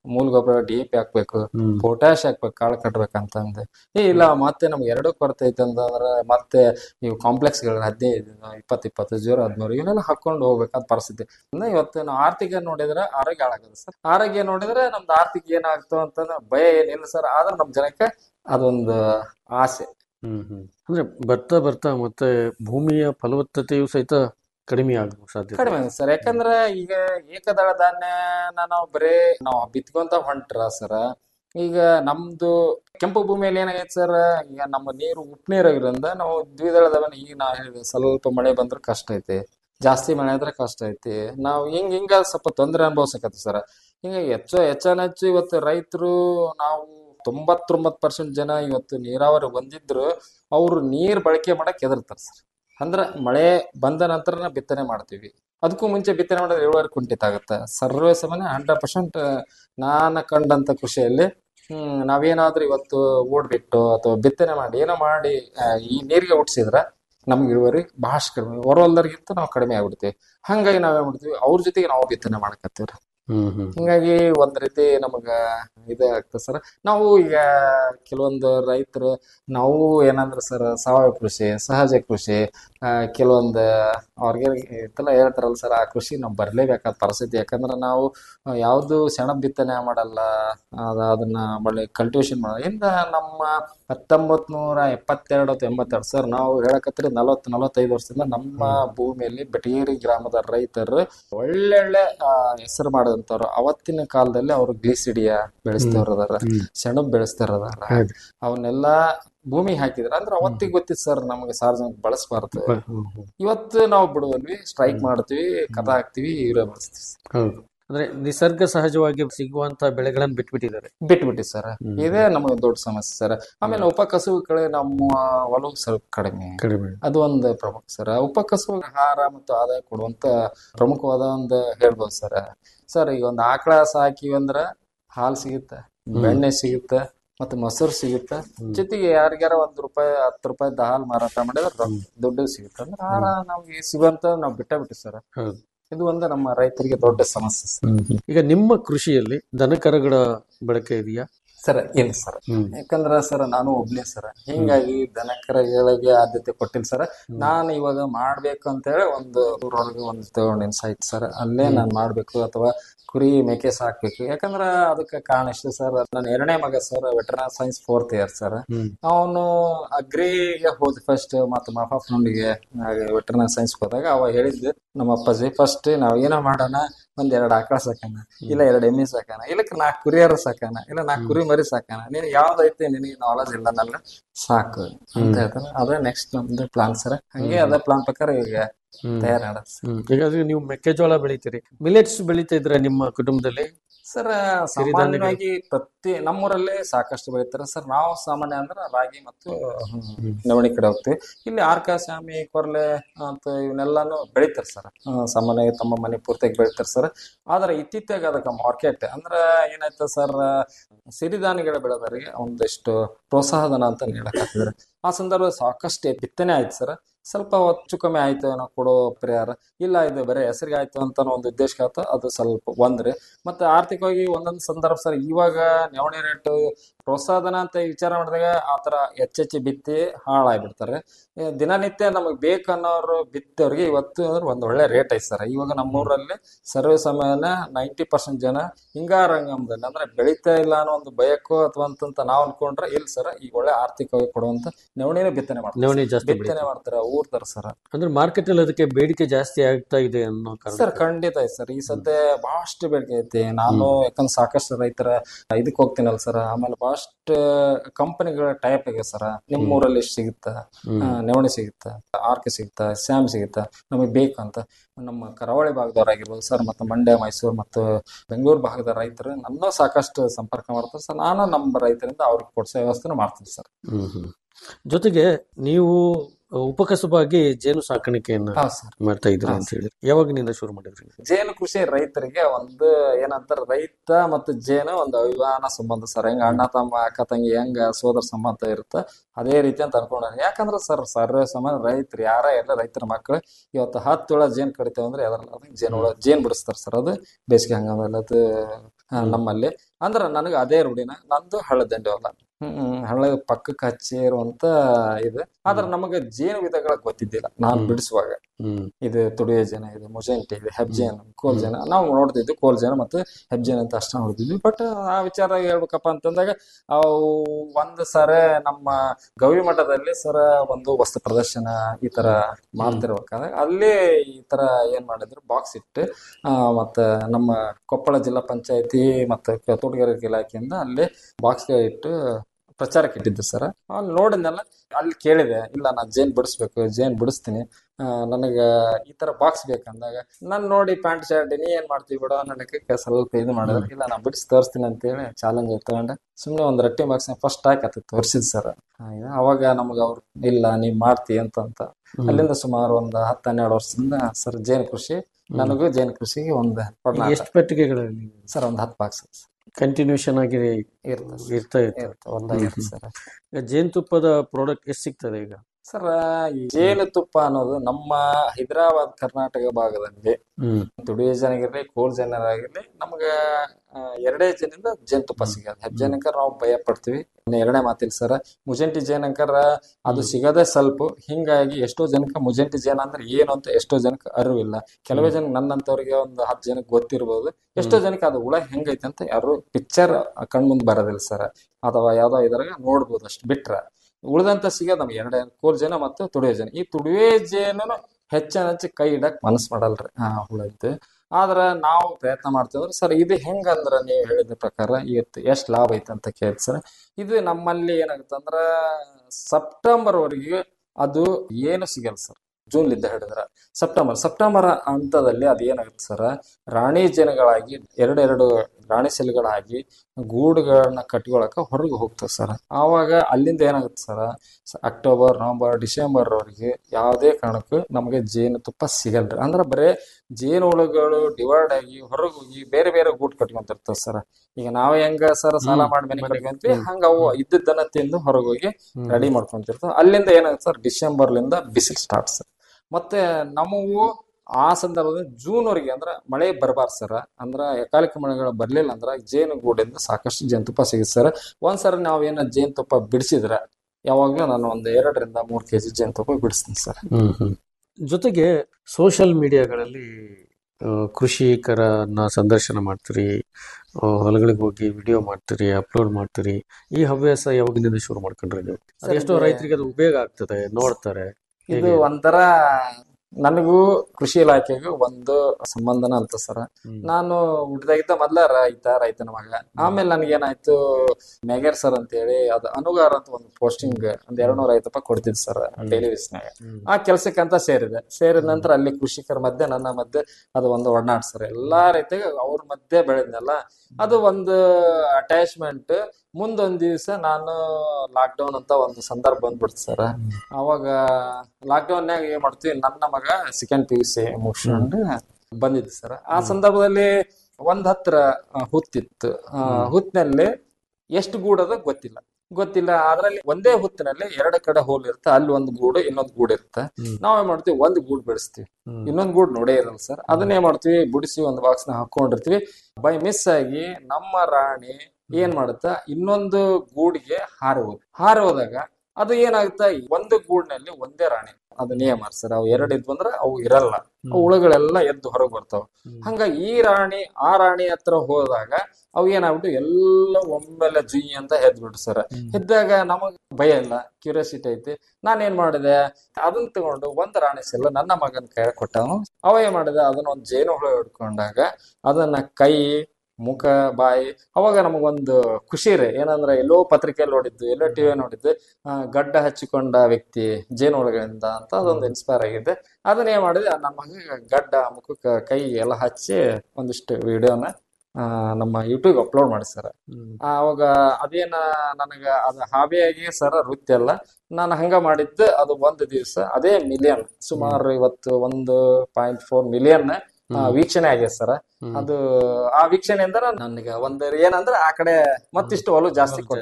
ಮೂಲ ಗೊಬ್ಬರ ಡಿ ಎ ಪಿ ಹಾಕ್ಬೇಕು ಪೊಟ್ಯಾಶ್ ಹಾಕ್ಬೇಕು ಕಾಳು ಕಟ್ಬೇಕಂತಂದು ಏ ಇಲ್ಲ ಮತ್ತೆ ನಮ್ಗೆ ಎರಡು ಕೊರತೆ ಐತೆ ಅಂತಂದ್ರೆ ಮತ್ತೆ ಇವು ಕಾಂಪ್ಲೆಕ್ಸ್ಗಳು ಹದಿನೈದು ಇಪ್ಪತ್ತು ಇಪ್ಪತ್ತು ಜೀರೋ ಹದಿಮೂರು ಇವನ್ನೆಲ್ಲ ಹಾಕೊಂಡು ಹೋಗ್ಬೇಕಾದ ಪರಿಸ್ಥಿತಿ ಅಂದ್ರೆ ಇವತ್ತು ನಾವು ಆರ್ಥಿಕ ನೋಡಿದ್ರೆ ಆರೋಗ್ಯ ಹಾಳಾಗದು ಸರ್ ಆರೋಗ್ಯ ನೋಡಿದ್ರೆ ನಮ್ದು ಆರ್ಥಿಕ ಏನಾಗ್ತೋ ಅಂತಂದ್ರೆ ಭಯ ಏನಿಲ್ಲ ಸರ್ ಆದ್ರೆ ನಮ್ ಜನಕ್ಕೆ ಅದೊಂದು ಆಸೆ ಹ್ಮ್ ಹ್ಮ್ ಅಂದ್ರೆ ಬರ್ತಾ ಬರ್ತಾ ಮತ್ತೆ ಭೂಮಿಯ ಫಲವತ್ತತೆಯು ಸಹಿತ ಕಡಿಮೆ ಆಗುವ ಸಾಧ್ಯತೆ ಕಡಿಮೆ ಆಗುತ್ತೆ ಸರ್ ಯಾಕಂದ್ರೆ ಈಗ ಏಕದಳ ಧಾನ್ಯನ ನಾವು ಬರೇ ನಾವು ಬಿತ್ಕೊಂತ ಹೊಂಟ್ರ ಸರ್ ಈಗ ನಮ್ದು ಕೆಂಪು ಭೂಮಿಯಲ್ಲಿ ಏನಾಗೈತೆ ಸರ್ ಈಗ ನಮ್ಮ ನೀರು ಉಪ್ಪು ನೀರಾಗಿರೋದ್ರಿಂದ ನಾವು ದ್ವಿದಳ ಧಾನ್ಯ ಈಗ ನಾ ಹೇಳಿದೆ ಸ್ವಲ್ಪ ಮಳೆ ಬಂದ್ರೆ ಕಷ್ಟ ಐತಿ ಜಾಸ್ತಿ ಮಳೆ ಆದ್ರೆ ಕಷ್ಟ ಐತಿ ನಾವು ಹಿಂಗ್ ಹಿಂಗ ಸ್ವಲ್ಪ ತೊಂದರೆ ಅನುಭವಿಸಕತ್ತಿ ಸರ್ ಹಿಂಗ ಹೆಚ್ಚು ಹೆಚ್ಚಾನೆಚ್ಚು ಇವತ್ತು ರೈತರು ನಾವು ತೊಂಬತ್ತೊಂಬತ್ತು ಪರ್ಸೆಂಟ್ ಜನ ಇವತ್ತು ನೀರಾವರಿ ಹೊಂದಿದ್ರು ಅವ್ರು ನೀರ್ ಬಳಕೆ ಮಾಡಕ್ ಹೆದರ್ತಾರ ಸರ್ ಅಂದ್ರ ಮಳೆ ಬಂದ ನಂತರ ಬಿತ್ತನೆ ಮಾಡ್ತೀವಿ ಅದಕ್ಕೂ ಮುಂಚೆ ಬಿತ್ತನೆ ಮಾಡಿದ್ರೆ ಇಳುವರಿ ಕುಂಠಿತ ಆಗುತ್ತೆ ಸರ್ವೇ ಸಾಮಾನ್ಯ ಹಂಡ್ರೆಡ್ ಪರ್ಸೆಂಟ್ ನಾನು ಕಂಡಂತ ಕೃಷಿಯಲ್ಲಿ ಹ್ಮ್ ನಾವೇನಾದ್ರೂ ಇವತ್ತು ಓಡ್ಬಿಟ್ಟು ಅಥವಾ ಬಿತ್ತನೆ ಮಾಡಿ ಏನೋ ಮಾಡಿ ಆ, ಈ ನೀರಿಗೆ ಹುಟ್ಟಿಸಿದ್ರ ನಮ್ಗೆ ಇಳುವರಿ ಬಹಳಷ್ಟು ಕಡಿಮೆ ಹೊರವಲ್ದರ್ಗಿಂತ ನಾವು ಕಡಿಮೆ ಆಗ್ಬಿಡ್ತೀವಿ ಹಂಗಾಗಿ ನಾವೇನ್ ಮಾಡ್ತೀವಿ ಅವ್ರ ಜೊತೆಗೆ ನಾವು ಬಿತ್ತನೆ ಮಾಡಕತ್ತೀವ್ರಿ ಹ್ಮ್ ಹ್ಮ್ ಹಿಂಗಾಗಿ ಒಂದ್ ರೀತಿ ನಮಗ ಇದೇ ಆಗ್ತದೆ ಸರ್ ನಾವು ಈಗ ಕೆಲವೊಂದು ರೈತರು ನಾವು ಏನಂದ್ರೆ ಸರ್ ಸಾವಯವ ಕೃಷಿ ಸಹಜ ಕೃಷಿ ಆ, ಕೆಲವೊಂದು ಆರ್ಗ್ಯಾನಿಕ್ ಇರ್ತೆಲ್ಲ ಹೇಳ್ತಾರಲ್ಲ ಸರ್ ಆ ಕೃಷಿ ನಾವು ಬರ್ಲೇಬೇಕಾದ ಪರಿಸ್ಥಿತಿ ಯಾಕಂದ್ರೆ ನಾವು ಯಾವ್ದು ಸೆಣಬ್ ಬಿತ್ತನೆ ಮಾಡಲ್ಲ ಅದ ಅದನ್ನ ಒಳ್ಳೆ ಕಲ್ಟಿವೇಶನ್ ಮಾಡಲ್ಲ ಇಂದ ನಮ್ಮ ಹತ್ತೊಂಬತ್ ನೂರ ಎಪ್ಪತ್ತೆರಡು ಅಥವಾ ಎಂಬತ್ತೆರಡು ಸರ್ ನಾವು ಹೇಳಕತ್ರಿ ನಲವತ್ತು ನಲವತ್ತೈದು ವರ್ಷದಿಂದ ನಮ್ಮ ಭೂಮಿಯಲ್ಲಿ ಬೆಟಗೇರಿ ಗ್ರಾಮದ ರೈತರು ಒಳ್ಳೊಳ್ಳೆ ಹೆಸರು ಮಾಡಿದಂತವ್ರು ಅವತ್ತಿನ ಕಾಲದಲ್ಲಿ ಅವರು ಗ್ಲಿಸಿಡಿಯಾ ಬೆಳೆಸ್ತವ್ರು ಅದಾರ ಸೆಣಬ್ ಬೆಳೆಸ್ತಾರ ಅದಾರ ಅವನ್ನೆಲ್ಲ ಭೂಮಿಗೆ ಹಾಕಿದ್ರ ಅಂದ್ರೆ ಅವತ್ತಿಗೆ ಗೊತ್ತಿತ್ತು ಸರ್ ನಮಗೆ ಸಾರ್ವಜನಿಕ ಬಳಸಬಾರ್ದು ಇವತ್ತು ನಾವು ಬಿಡುವಲ್ವಿ ಸ್ಟ್ರೈಕ್ ಮಾಡ್ತೀವಿ ಕದ ಹಾಕ್ತಿವಿ ಯೂರಿಯಾ ಬಳಸ್ತೀವಿ ಹೌದು ಅಂದ್ರೆ ನಿಸರ್ಗ ಸಹಜವಾಗಿ ಸಿಗುವಂತ ಬೆಳೆಗಳನ್ನ ಬಿಟ್ಬಿಟ್ಟಿದ್ದಾರೆ ಬಿಟ್ಬಿಟ್ಟಿ ಸರ್ ಇದೇ ನಮಗೆ ದೊಡ್ಡ ಸಮಸ್ಯೆ ಸರ್ ಆಮೇಲೆ ಉಪಕಸುಬು ಕಡೆ ನಮ್ಮ ಒಲವು ಸ್ವಲ್ಪ ಕಡಿಮೆ ಕಡಿಮೆ ಅದು ಒಂದು ಪ್ರಮುಖ ಸರ್ ಉಪಕಸುಬು ಆಹಾರ ಮತ್ತು ಆದಾಯ ಕೊಡುವಂತ ಪ್ರಮುಖವಾದ ಒಂದು ಹೇಳ್ಬೋದು ಸರ್ ಸರ್ ಈಗ ಒಂದು ಆಕಳ ಸಾಕಿವಿ ಅಂದ್ರ ಹಾಲು ಸಿಗುತ್ತೆ ಬೆಣ್ಣೆ ಸಿಗುತ್ತೆ ಮತ್ತೆ ಮೊಸರು ಸಿಗುತ್ತೆ ಜೊತೆಗೆ ಯಾರಿಗಾರ ಒಂದ್ ರೂಪಾಯಿ ಹತ್ತು ರೂಪಾಯಿದ ಹಾಲು ಮಾರಾಟ ಮಾಡಿದ್ರೆ ರೊಕ್ಕ ದುಡ್ಡು ಸಿಗುತ್ತೆ ಅಂದ್ರೆ ಆಹಾರ ನಮ್ಗೆ ಸಿಗುವಂತ ನಾವು ಬಿಟ್ಟ ಬಿಟ್ಟು ಸರ್ ಹೌದು ಇದು ಒಂದು ನಮ್ಮ ರೈತರಿಗೆ ದೊಡ್ಡ ಸಮಸ್ಯೆ ಸರ್ ಈಗ ನಿಮ್ಮ ಕೃಷಿಯಲ್ಲಿ ದನಕರಗಳ ಬಳಕೆ ಇದೆಯಾ ಸರ್ ಇಲ್ಲ ಸರ್ ಯಾಕಂದ್ರ ಸರ್ ನಾನು ಒಬ್ನೇ ಸರ್ ಹಿಂಗಾಗಿ ದನಕರಗಳಿಗೆ ಆದ್ಯತೆ ಕೊಟ್ಟಿಲ್ಲ ಸರ್ ನಾನು ಇವಾಗ ಮಾಡ್ಬೇಕು ಅಂತ ಹೇಳಿ ಒಂದು ಊರೊಳಗೆ ಒಂದು ತಗೊಂಡಿನ ಸೈಟ್ ಸರ್ ಅಲ್ಲೇ ನಾನು ಮಾಡ್ಬೇಕು ಅಥವಾ ಕುರಿ ಮೇಕೆ ಸಾಕ್ಬೇಕು ಯಾಕಂದ್ರ ಅದಕ್ಕೆ ಕಾರಣ ಇಷ್ಟು ಸರ್ ನನ್ನ ಎರಡನೇ ಮಗ sir veterinary science fourth year sir ಅವನು ಅಗ್ರಿಗೆ ಹೋದ್ ಫಸ್ಟ್ ಮತ್ತೆ ಮಫಾಫ್ ನುಂಡಿಗೆ ವೆಟರ್ನರಿ ಸೈನ್ಸ್ ಹೋದಾಗ ಅವ ಹೇಳಿದ್ದು ನಮ್ಮ ಅಪ್ಪಾಜಿ ಫಸ್ಟ್ ನಾವ್ ಏನೋ ಮಾಡೋಣ ಒಂದ್ ಎರಡ್ ಆಕಳ ಸಾಕೋಣ ಇಲ್ಲ ಎರಡ್ ಎಮ್ಮೆ ಸಾಕೋಣ ಇಲ್ಲಕ್ಕೆ ನಾಲ್ಕು ಕುರಿಯರ ಸಾಕೋಣ ಇಲ್ಲ ನಾಲ್ಕು ಕುರಿ ಮರಿ ಸಾಕೋಣ ನೀನ್ ಯಾವ್ದೈತೆ ನಿನಗೆ ನಾಲೆಜ್ ಇಲ್ಲ ನಲ್ಲ ಸಾಕು ಅಂತ ಹೇಳ್ತಾನೆ ಅದೇ ನೆಕ್ಸ್ಟ್ ನಮ್ದು ಪ್ಲಾನ್ ಸರ್ ಹಂಗೆ ಅದೇ ಪ್ಲಾನ್ ಪ್ರಕಾರ ಈಗ ತಯಾರು ಹ್ಮ್. ಈಗ ಅದು ನೀವು ಮೆಕ್ಕೆಜೋಳ ಬೆಳಿತೀರಿ ಮಿಲೆಟ್ಸ್ ಬೆಳಿತಾ ಇದ್ರ ನಿಮ್ಮ ಕುಟುಂಬದಲ್ಲಿ ಸರ್ ಸಾಮಾನ್ಯವಾಗಿ ಪ್ರತಿ ನಮ್ಮೂರಲ್ಲಿ ಸಾಕಷ್ಟು ಬೆಳಿತಾರೆ ಸರ್ ನಾವು ಸಾಮಾನ್ಯ ಅಂದ್ರೆ ರಾಗಿ ಮತ್ತು ನವಣಿ ಕಡೆ ಹೋಗ್ತೀವಿ ಇಲ್ಲಿ ಆರ್ಕ ಶಾಮಿ ಕೊರ್ಲೆ ಅಂತ ಇವನ್ನೆಲ್ಲಾನು ಬೆಳಿತಾರೆ ಸರ್ ಸಾಮಾನ್ಯವಾಗಿ ತಮ್ಮ ಮನೆ ಪೂರ್ತಿಯಾಗಿ ಬೆಳಿತಾರೆ ಸರ್ ಆದ್ರೆ ಇತ್ತೀಚೆಗೆ ಅದಕ್ಕೆ ಮಾರ್ಕೆಟ್ ಅಂದ್ರೆ ಏನಾಯ್ತು ಸರ್ ಸಿರಿಧಾನ್ಯಗಳ ಬೆಳೆದವರಿಗೆ ಒಂದಿಷ್ಟು ಪ್ರೋತ್ಸಾಹಧನ ಅಂತ ನೀಡಕ್ಕಾಗ್ತದೆ ಆ ಸಂದರ್ಭ ಸಾಕಷ್ಟು ಬಿತ್ತನೆ ಆಯ್ತು ಸರ್ ಸ್ವಲ್ಪ ಹೆಚ್ಚು ಕಮ್ಮಿ ಆಯ್ತು ಏನೋ ಕೊಡೋ ಪರಿಹಾರ ಇಲ್ಲ ಇದು ಬರೀ ಹೆಸರಿಗೆ ಆಯ್ತು ಅಂತ ಅನ್ನೋ ಒಂದು ಉದ್ದೇಶಕ್ಕೆ ಆಯ್ತು ಅದು ಸ್ವಲ್ಪ ಒಂದ್ರಿ ಮತ್ತೆ ಆರ್ಥಿಕವಾಗಿ ಒಂದೊಂದು ಸಂದರ್ಭ ಸರ್ ಇವಾಗ ನವಣೆ ರೇಟ್ ಪ್ರೋತ್ಸಾಹಧನ ಅಂತ ವಿಚಾರ ಮಾಡಿದಾಗ ಆತರ ಹೆಚ್ಚೆಚ್ಚು ಬಿತ್ತಿ ಹಾಳಾಗ್ಬಿಡ್ತಾರೆ ಏ, ದಿನನಿತ್ಯ ನಮಗೆ ಬೇಕನ್ನೋರು ಬಿತ್ತವ್ರಿಗೆ ಇವತ್ತು ಅಂದ್ರೆ ಒಂದ್ ಒಳ್ಳೆ ರೇಟ್ ಐತೆ ಸರ್ ಇವಾಗ ನಮ್ಮೂರಲ್ಲಿ ಸರ್ವೇ ಸಮಯನ ನೈಂಟಿ ಪರ್ಸೆಂಟ್ ಜನ ಹಿಂಗಾರಂಗಮದಲ್ಲಿ ಅಂದ್ರೆ ಬೆಳೀತಾ ಇಲ್ಲ ಅನ್ನೋ ಒಂದು ಭಯಕ್ಕೋ ಅಥವಾ ಅಂತಂತ ನಾವು ಅನ್ಕೊಂಡ್ರೆ ಇಲ್ಲ ಸರ್ ಈಗ ಒಳ್ಳೆ ಆರ್ಥಿಕವಾಗಿ ಕೊಡುವಂತ ನವಣಿನ ಬಿತ್ತನೆ ಮಾಡ್ತಾರೆ ನವಣೆ ಜಾಸ್ತಿ ಬಿತ್ತನೆ ಬೆಳೀತಾರೆ. ಮಾಡ್ತಾರೆ ಊರ್ತಾರ ಸರ್ ಅಂದ್ರೆ ಮಾರ್ಕೆಟ್ ಅಲ್ಲಿ ಅದಕ್ಕೆ ಬೇಡಿಕೆ ಜಾಸ್ತಿ ಆಗ್ತಾ ಇದೆ ಅನ್ನೋ ಕಾರಣ ಸರ್ ಖಂಡಿತ ಐತೆ ಸರ್ ಈ ಸದ್ಯ ಬಹಳಷ್ಟು ಬೇಡಿಕೆ ಐತಿ ನಾನು ಯಾಕಂದ್ರೆ ಸಾಕಷ್ಟು ರೈತರ ಇದಕ್ಕೆ ಹೋಗ್ತೀನಲ್ಲ ಸರ್ ಆಮೇಲೆ ಬಹಳಷ್ಟು ಕಂಪನಿಗಳ ಟೈಪ್ ಆಗಿದೆ ಸರ್ ನಿಮ್ಮ ಊರಲ್ಲಿ ಎಷ್ಟು ಸಿಗುತ್ತ ಆ, ನವಣೆ ಸಿಗುತ್ತ ಆರ್ಕೆ ಸಿಗುತ್ತ ಸ್ಯಾಮ್ ಸಿಗುತ್ತ ನಮಗೆ ಬೇಕಂತ ನಮ್ಮ ಕರಾವಳಿ ಭಾಗದವರಾಗಿರ್ಬೋದು ಸರ್ ಮತ್ತು ಮಂಡ್ಯ ಮೈಸೂರು ಮತ್ತು ಬೆಂಗಳೂರು ಭಾಗದ ರೈತರು ನನ್ನ ಸಾಕಷ್ಟು ಸಂಪರ್ಕ ಮಾಡ್ತಾರೆ ಸರ್ ನಾನು ನಮ್ಮ ರೈತರಿಂದ ಅವ್ರಿಗೆ ಕೊಡ್ಸೋ ವ್ಯವಸ್ಥೆನೂ ಮಾಡ್ತೀನಿ ಸರ್ ಹ್ಮ್ ಹ್ಮ್ ಜೊತೆಗೆ ನೀವು ಉಪಕಸಬಾಗಿ ಜೇನು ಸಾಕಾಣಿಕೆಯನ್ನ ಹೌದು ಸರ್ ಮಾಡ್ತಾ ಇದ್ರಿ ಅಂತ ಹೇಳಿ ಯಾವಾಗಿನಿಂದ ಶುರು ಮಾಡಿದ್ರಿ ಜೇನು ಕೃಷಿ ರೈತರಿಗೆ ಒಂದು ಏನಂತಾರ ರೈತ ಮತ್ತು ಜೇನು ಒಂದು ಅವಿವಾನ ಸಂಬಂಧ ಸರ್ ಹೆಂಗ ಅಣ್ಣ ತಮ್ಮ ಅಕ್ಕ ತಂಗಿ ಹೆಂಗ ಸೋದರ ಸಂಬಂಧ ಇರುತ್ತೆ ಅದೇ ರೀತಿ ಅಂತ ಅನ್ಕೊಂಡ್ರೆ ಯಾಕಂದ್ರೆ ಸರ್ ಸರ್ವೇ ಸಮಾನ ರೈತರು ಯಾರ ಎಲ್ಲ ರೈತರ ಮಕ್ಕಳು ಇವತ್ತು ಹತ್ತು ಹುಳ ಜೇನ್ ಕಡಿತೇವೆ ಅಂದ್ರೆ ಎದರಲ್ಲ ಜೇನು ಹುಳ ಜೇನ್ ಬಿಡಿಸ್ತಾರೆ ಸರ್ ಅದು ಬೇಸಿಗೆ ಹಂಗಾಮಲ್ಲಿ ಅದು ಆ, ನಮ್ಮಲ್ಲಿ ಅಂದ್ರ ನನಗೆ ಅದೇ ರೂಢಿನ ನಂದು ಹಳ್ಳದಂಡೆ ಹೊಲ ಹ್ಮ್ ಹಳ್ಳ ಪಕ್ಕಕ್ಕೆ ಹಚ್ಚಿ ಇರುವಂತ ಇದು ಆದ್ರೆ ನಮಗೆ ಜೇನು ವಿಧಗಳ ಗೊತ್ತಿದ್ದಿಲ್ಲ ನಾನ್ ಬಿಡಿಸುವಾಗ ಹ್ಮ್ ಇದು ತುಡಿಯ ಜನ ಇದು ಮುಜೆಂಟಿ ಇದೆ ಹೆಬ್ಜೇನ್ ಕೋಲ್ ಜನ ನಾವು ನೋಡ್ತಿದ್ವಿ ಕೋಲ್ ಜನ ಮತ್ತೆ ಹೆಬ್ಜೇನ್ ಅಂತ ಅಷ್ಟ ನೋಡ್ತಿದ್ವಿ ಬಟ್ ಆ ವಿಚಾರ ಹೇಳ್ಬೇಕಪ್ಪ ಅಂತಂದಾಗ ಅವು ಒಂದ್ ಸರ ನಮ್ಮ ಗವಿ ಮಠದಲ್ಲಿ ಸರ ಒಂದು ವಸ್ತು ಪ್ರದರ್ಶನ ಈ ತರ ಮಾಡ್ತಿರ್ಬೇಕಾದ್ರೆ ಅಲ್ಲಿ ಈ ತರ ಏನ್ ಮಾಡಿದ್ರು ಬಾಕ್ಸ್ ಇಟ್ಟು ಆ, ಮತ್ತೆ ನಮ್ಮ ಕೊಪ್ಪಳ ಜಿಲ್ಲಾ ಪಂಚಾಯತಿ ಮತ್ತೆ ತೋಟಗಾರಿಕೆ ಇಲಾಖೆಯಿಂದ ಅಲ್ಲಿ ಬಾಕ್ಸ್ ಇಟ್ಟು ಪ್ರಚಾರಕ್ಕೆ ಇಟ್ಟಿದ್ದು ಸರ್ ಅಲ್ಲಿ ನೋಡಿದ್ನೆಲ್ಲ ಅಲ್ಲಿ ಕೇಳಿದೆ ಇಲ್ಲ ನಾನು ಜೇನ್ ಬಿಡಿಸ್ಬೇಕು ಜೇನ್ ಬಿಡಿಸ್ತೀನಿ ಆ, ನನಗ ಈ ತರ ಬಾಕ್ಸ್ ಬೇಕಂದಾಗ ನಾನ್ ನೋಡಿ ಪ್ಯಾಂಟ್ ಶರ್ಟ್ ನೀ ಏನ್ ಮಾಡ್ತೀವಿ ಬಿಡೋ ನನಗೆ ಸ್ವಲ್ಪ ಇದು ಮಾಡಿದ್ರೆ ಇಲ್ಲ ನಾ ಬಿಡಿಸಿ ತೋರಿಸ್ತೀನಿ ಅಂತೇಳಿ ಚಾಲೆಂಜ್ ತಗೊಂಡೆ ಸುಮ್ನೆ ಒಂದ್ ರಟ್ಟಿ ಬಾಕ್ಸ್ ಫಸ್ಟ್ ಹಾಕಿ ಅದು ತೋರಿಸಿದ್ ಸರ್ ಅವಾಗ ನಮಗ ಅವ್ರು ಇಲ್ಲ ನೀವ್ ಮಾಡ್ತಿ ಅಂತಂತ ಅಲ್ಲಿಂದ ಸುಮಾರು ಒಂದ್ ಹತ್ತು ಹನ್ನೆರಡು ವರ್ಷದಿಂದ ಸರ್ ಜೇನ್ ಕೃಷಿ ನನಗೂ ಜೇನ್ ಕೃಷಿಗೆ ಒಂದ್ ಎಷ್ಟು ಪೆಟ್ಟಿಗೆಗಳಲ್ಲಿ ಸರ್ ಒಂದ್ ಹತ್ತು ಬಾಕ್ಸ್ ಕಂಟಿನ್ಯೂಷನ್ ಆಗಿ ಇರ್ತದೆ ಇರ್ತಾ ಇತ್ತು ಇರುತ್ತೆ ಒಂದಾಗಿರುತ್ತೆ ಸರ್ ಈಗ ಜೇನುತುಪ್ಪದ ಪ್ರಾಡಕ್ಟ್ ಎಷ್ಟು ಸಿಗ್ತದೆ ಈಗ ಸರ್ ಈ ಜೇನುತುಪ್ಪ ಅನ್ನೋದು ನಮ್ಮ ಹೈದರಾಬಾದ್ ಕರ್ನಾಟಕ ಭಾಗದಲ್ಲಿ ಹ್ಮ್ ದುಡಿಯೋ ಜನಗಿರ್ಲಿ ಕೋಲ್ ಜನರಾಗಿರ್ಲಿ ನಮ್ಗ ಆ, ಎರಡೇ ಜನದಿಂದ ಜೇನುತುಪ್ಪ ಸಿಗೋದು ಹೆಜ್ಜೆನಕರ್ ನಾವು ಭಯ ಪಡ್ತೀವಿ ಇನ್ನು ಎರಡನೇ ಮಾತಿಲ್ಲ ಸರ್ ಮುಜೆಂಟಿ ಜೇನಕರ ಅದು ಸಿಗೋದೇ ಸ್ವಲ್ಪ ಹಿಂಗಾಗಿ ಎಷ್ಟೋ ಜನಕ್ಕೆ ಮುಜೆಂಟಿ ಜೇನ ಅಂದ್ರೆ ಏನು ಅಂತ ಎಷ್ಟೋ ಜನಕ್ಕೆ ಅರಿವಿಲ್ಲ ಕೆಲವೇ ಜನ ನನ್ನಂತವ್ರಿಗೆ ಒಂದು ಹತ್ತು ಜನಕ್ಕೆ ಗೊತ್ತಿರ್ಬೋದು ಎಷ್ಟೋ ಜನಕ್ಕೆ ಅದು ಹುಳ ಹೆಂಗೈತೆ ಅಂತ ಯಾರು ಪಿಕ್ಚರ್ ಕಣ್ಮುಂದ್ ಬರೋದಿಲ್ಲ ಸರ್ ಅಥವಾ ಯಾವ್ದೋ ಇದ್ರಾಗ ನೋಡ್ಬೋದು ಅಷ್ಟು ಬಿಟ್ರ ಉಳಿದಂತ ಸಿಗೋದು ನಮ್ಗೆ ಎರಡೇ ಕೋಲ್ ಜನ ಮತ್ತು ತುಡಿಯೋ ಜನ ಈ ತುಡಿಯೋ ಜೇನು ಹೆಚ್ಚನ ಹೆಚ್ಚು ಕೈ ಇಡಕ್ ಮನಸ್ ಮಾಡಲ್ರಿ ಆ ಹುಳದ್ದು ಆದ್ರ ನಾವು ಪ್ರಯತ್ನ ಮಾಡ್ತಿದ್ರೆ ಸರ್ ಇದು ಹೆಂಗಂದ್ರ ನೀವು ಹೇಳಿದ ಪ್ರಕಾರ ಇವತ್ತು ಎಷ್ಟ್ ಲಾಭ ಐತೆ ಅಂತ ಕೇಳಿ ಸರ್ ಇದು ನಮ್ಮಲ್ಲಿ ಏನಾಗುತ್ತೆ ಅಂದ್ರ ಸೆಪ್ಟೆಂಬರ್ ವರೆಗೆ ಅದು ಏನು ಸಿಗಲ್ಲ ಸರ್ ಜೂನ್ ಲಿದ್ದ ಹಿಡಿದ್ರ ಸೆಪ್ಟೆಂಬರ್ ಸೆಪ್ಟೆಂಬರ್ ಹಂತದಲ್ಲಿ ಅದು ಏನಾಗುತ್ತೆ ಸರ್ ರಾಣಿ ಜನಗಳಾಗಿ ಎರಡೆರಡು ರಾಣಿ ಸೆಲ್ಗಳಾಗಿ ಗೂಡುಗಳನ್ನ ಕಟ್ಕೊಳಕ ಹೊರಗೆ ಹೋಗ್ತದೆ ಸರ್ ಆವಾಗ ಅಲ್ಲಿಂದ ಏನಾಗುತ್ತೆ ಸರ್ ಅಕ್ಟೋಬರ್ ನವೆಂಬರ್ ಡಿಸೆಂಬರ್ ವರೆಗೆ ಯಾವುದೇ ಕಾರಣಕ್ಕೂ ನಮಗೆ ಜೇನುತುಪ್ಪ ಸಿಗಲ್ರಿ ಅಂದ್ರೆ ಬರೇ ಜೇನು ಹುಳುಗಳು ಡಿವೈಡ್ ಆಗಿ ಹೊರಗೆ ಹೋಗಿ ಬೇರೆ ಬೇರೆ ಗೂಡು ಕಟ್ಕೊಂತಿರ್ತವೆ ಸರ್ ಈಗ ನಾವ್ ಹೆಂಗ ಸರ್ ಸಾಲ ಮಾಡಿ ಮನೆ ಕಟ್ಕೊಂತೀವಿ ಹಂಗ ಅವು ಇದ್ದದ್ದನ್ನ ತಿಂದು ಹೊರಗೆ ಹೋಗಿ ರೆಡಿ ಮಾಡ್ಕೊಂತಿರ್ತಾವ ಅಲ್ಲಿಂದ ಏನಾಗುತ್ತೆ ಸರ್ ಡಿಸೆಂಬರ್ಲಿಂದ ಬಿಸಿಲು ಸ್ಟಾರ್ಟ್ ಸರ್ ಮತ್ತೆ ನಮ್ಮವು ಆ ಸಂದರ್ಭದಲ್ಲಿ ಜೂನ್ ವರೆಗೆ ಅಂದ್ರ ಮಳೆ ಬರಬಾರ್ದು ಸರ್ ಅಂದ್ರ ಎಕಾಲಿಕ ಮಳೆಗಳು ಬರ್ಲಿಲ್ಲ ಅಂದ್ರ ಜೇನು ಗೂಡಿಂದ ಸಾಕಷ್ಟು ಜೇನುತುಪ್ಪ ಸಿಗುತ್ತೆ ಸರ್ ಒಂದ್ಸರಿ ನಾವ್ ಏನ ಜೇನುತುಪ್ಪ ಬಿಡಿಸಿದ್ರ ಯಾವಾಗ್ಲೂ ನಾನು ಒಂದ್ ಎರಡರಿಂದ ಮೂರ್ ಕೆಜಿ ಜೇನುತುಪ್ಪ ಬಿಡಿಸ್ತೀನಿ ಸರ್ ಜೊತೆಗೆ ಸೋಷಿಯಲ್ ಮೀಡಿಯಾಗಳಲ್ಲಿ ಆ, ಕೃಷಿಕರನ್ನ ಸಂದರ್ಶನ ಮಾಡ್ತೀರಿ ಆ, ಹೊಲಗಳಿಗೆ ಹೋಗಿ ವಿಡಿಯೋ ಮಾಡ್ತೀರಿ ಅಪ್ಲೋಡ್ ಮಾಡ್ತೀರಿ ಈ ಹವ್ಯಾಸ ಯಾವಾಗಿನಿಂದ ಶುರು ಮಾಡ್ಕೊಂಡ್ರಿ ನೀವು ಅದು ಎಷ್ಟೋ ರೈತರಿಗೆ ಅದು ಉಪಯೋಗ ಆಗ್ತದೆ ನೋಡ್ತಾರೆ ಇದು ಹೇಗೆ? ಒಂಥರ ನನಗೂ ಕೃಷಿ ಇಲಾಖೆಗೂ ಒಂದು ಸಂಬಂಧನ ಅಂತ ಸರ್ ನಾನು ಹುಟ್ಟಿದಾಗಿದ್ದ ಮೊದ್ಲ ರೈತ ರೈತನ ಮಗ ಆಮೇಲೆ ನನಗೇನಾಯ್ತು ಮೇಗರ್ ಸರ್ ಅಂತ ಹೇಳಿ ಅದು ಅನುಗಾರ ಅಂತ ಒಂದು ಪೋಸ್ಟಿಂಗ್ ಒಂದ್ ಎರಡ್ ನೂರ ಐವತ್ತು ರೂಪಾಯಿ ಕೊಡ್ತಿದ್ ಸರ್ ಟೆಲಿವಿಷನ್ಯಾಗ ಆ ಕೆಲ್ಸಕ್ಕಂತ ಸೇರಿದೆ ಸೇರಿದ ನಂತರ ಅಲ್ಲಿ ಕೃಷಿಕರ ಮಧ್ಯೆ ನನ್ನ ಮಧ್ಯೆ ಅದು ಒಂದು ಒಡನಾಟ ಸರ್ ಎಲ್ಲಾ ರೈತಗೆ ಅವ್ರ ಮಧ್ಯೆ ಬೆಳೆದ್ನಲ್ಲ ಅದು ಒಂದು ಅಟ್ಯಾಚ್ಮೆಂಟ್ ಮುಂದೊಂದ್ ದಿವ್ಸ ನಾನು ಲಾಕ್ಡೌನ್ ಅಂತ ಒಂದು ಸಂದರ್ಭ ಬಂದ್ಬಿಡ್ತು ಸರ್ ಅವಾಗ ಲಾಕ್ಡೌನ್ಯಾಗ ಏನ್ ಮಾಡ್ತೀವಿ ನನ್ನ ಮಗ ಸೆಕೆಂಡ್ ಪಿ ಯು ಸಿ ಮುಗಿಸ್ಕೊಂಡು ಬಂದಿದ್ದು ಸರ್ ಆ ಸಂದರ್ಭದಲ್ಲಿ ಒಂದ್ ಹತ್ರ ಆ, ಹುತ್ತಿತ್ತು ಆ, ಹುತ್ತಿನಲ್ಲಿ ಎಷ್ಟು ಗೂಡದ ಗೊತ್ತಿಲ್ಲ ಗೊತ್ತಿಲ್ಲ ಅದ್ರಲ್ಲಿ ಒಂದೇ ಹುತ್ತಿನಲ್ಲಿ ಎರಡು ಕಡೆ ಹೋಲ್ ಇರುತ್ತೆ ಅಲ್ಲಿ ಒಂದು ಗೂಡು ಇನ್ನೊಂದು ಗೂಡು ಇರುತ್ತೆ ನಾವೇನ್ ಮಾಡ್ತೀವಿ ಒಂದ್ ಗೂಡು ಬೆಳೆಸ್ತೀವಿ ಇನ್ನೊಂದ್ ಗೂಡು ನೋಡೇ ಇರಲ್ಲ ಸರ್ ಅದನ್ನೇ ಮಾಡ್ತೀವಿ ಬಿಡಿಸಿ ಒಂದು ಬಾಕ್ಸ್ ನ ಹಾಕೊಂಡಿರ್ತೀವಿ ಬೈ ಮಿಸ್ ಆಗಿ ನಮ್ಮ ರಾಣಿ ಏನ್ ಮಾಡುತ್ತಾ ಇನ್ನೊಂದು ಗೂಡಿಗೆ ಹಾರಿ ಹೋದ್ ಹಾರಿ ಹೋದಾಗ ಅದು ಏನಾಗುತ್ತಾ ಒಂದು ಗೂಡಿನಲ್ಲಿ ಒಂದೇ ರಾಣಿ ಅದು ನಿಯಮ ಸರ್ ಅವು ಎರಡು ಇದ್ವು ಅಂದ್ರೆ ಅವು ಇರಲ್ಲ ಅವು ಹುಳುಗಳೆಲ್ಲ ಎದ್ದು ಹೊರಗೆ ಬರ್ತಾವ ಹಂಗ ಈ ರಾಣಿ ಆ ರಾಣಿ ಹತ್ರ ಹೋದಾಗ ಅವು ಏನಾಗ್ಬಿಟ್ಟು ಎಲ್ಲ ಒಮ್ಮೆಲೆ ಜುಯ್ ಅಂತ ಎದ್ಬಿಟ್ಟು ಸರ್ ಎದ್ದಾಗ ನಮಗ್ ಭಯ ಇಲ್ಲ ಕ್ಯೂರಿಯಾಸಿಟಿ ಐತಿ ನಾನ್ ಏನ್ ಮಾಡಿದೆ ಅದನ್ನ ತಗೊಂಡು ಒಂದ್ ರಾಣಿ ಸೆಲ್ಲ ನನ್ನ ಮಗನ ಕೈ ಕೊಟ್ಟವನು ಅವ ಏನ್ ಮಾಡಿದ ಅದನ್ನ ಒಂದ್ ಜೇನು ಹುಳ ಹಿಡ್ಕೊಂಡಾಗ ಅದನ್ನ ಕೈ ಮುಖ ಬಾಯಿ ಅವಾಗ ನಮಗೊಂದು ಖುಷಿ ರೀ ಏನಂದ್ರೆ ಎಲ್ಲೋ ಪತ್ರಿಕೆಯಲ್ಲಿ ನೋಡಿದ್ದು ಎಲ್ಲೋ ಟಿವಿ ನೋಡಿದ್ದು ಆ, ಗಡ್ಡ ಹಚ್ಚಿಕೊಂಡ ವ್ಯಕ್ತಿ ಜೇನು ಹುಳಗಳಿಂದ ಅಂತ ಅದೊಂದು ಇನ್ಸ್ಪೈರ್ ಆಗಿದೆ ಅದನ್ನ ಏನ್ ಮಾಡಿದೆ ನಮ್ಮ ಮಗ ಗಡ್ಡ ಮುಖಕ್ಕೆ ಕೈ ಎಲ್ಲ ಹಚ್ಚಿ ಒಂದಿಷ್ಟು ವಿಡಿಯೋನ ನಮ್ಮ ಯೂಟ್ಯೂಬ್ ಅಪ್ಲೋಡ್ ಮಾಡಿ ಸರ್ ಅವಾಗ ಅದೇನ ನನಗ ಅದು ಹಾಬಿಯಾಗಿ ಸರ್ ವೃತ್ತಿ ಅಲ್ಲ ನಾನು ಹಂಗ ಮಾಡಿದ್ದು ಅದು ಒಂದು ದಿವಸ ಅದೇ ಮಿಲಿಯನ್ ಸುಮಾರು ಇವತ್ತು ಒಂದು ಪಾಯಿಂಟ್ ಫೋರ್ ಮಿಲಿಯನ್ ವೀಕ್ಷಣೆ ಆಗಿದೆ ಸರ್ ಅದು ಆ ವೀಕ್ಷಣೆಯಿಂದ ನನಗೆ ಒಂದು ಏನಂದ್ರೆ ಆ ಕಡೆ ಮತ್ತಿಷ್ಟು ಒಲವು ಜಾಸ್ತಿ ಕೊಡ್ತು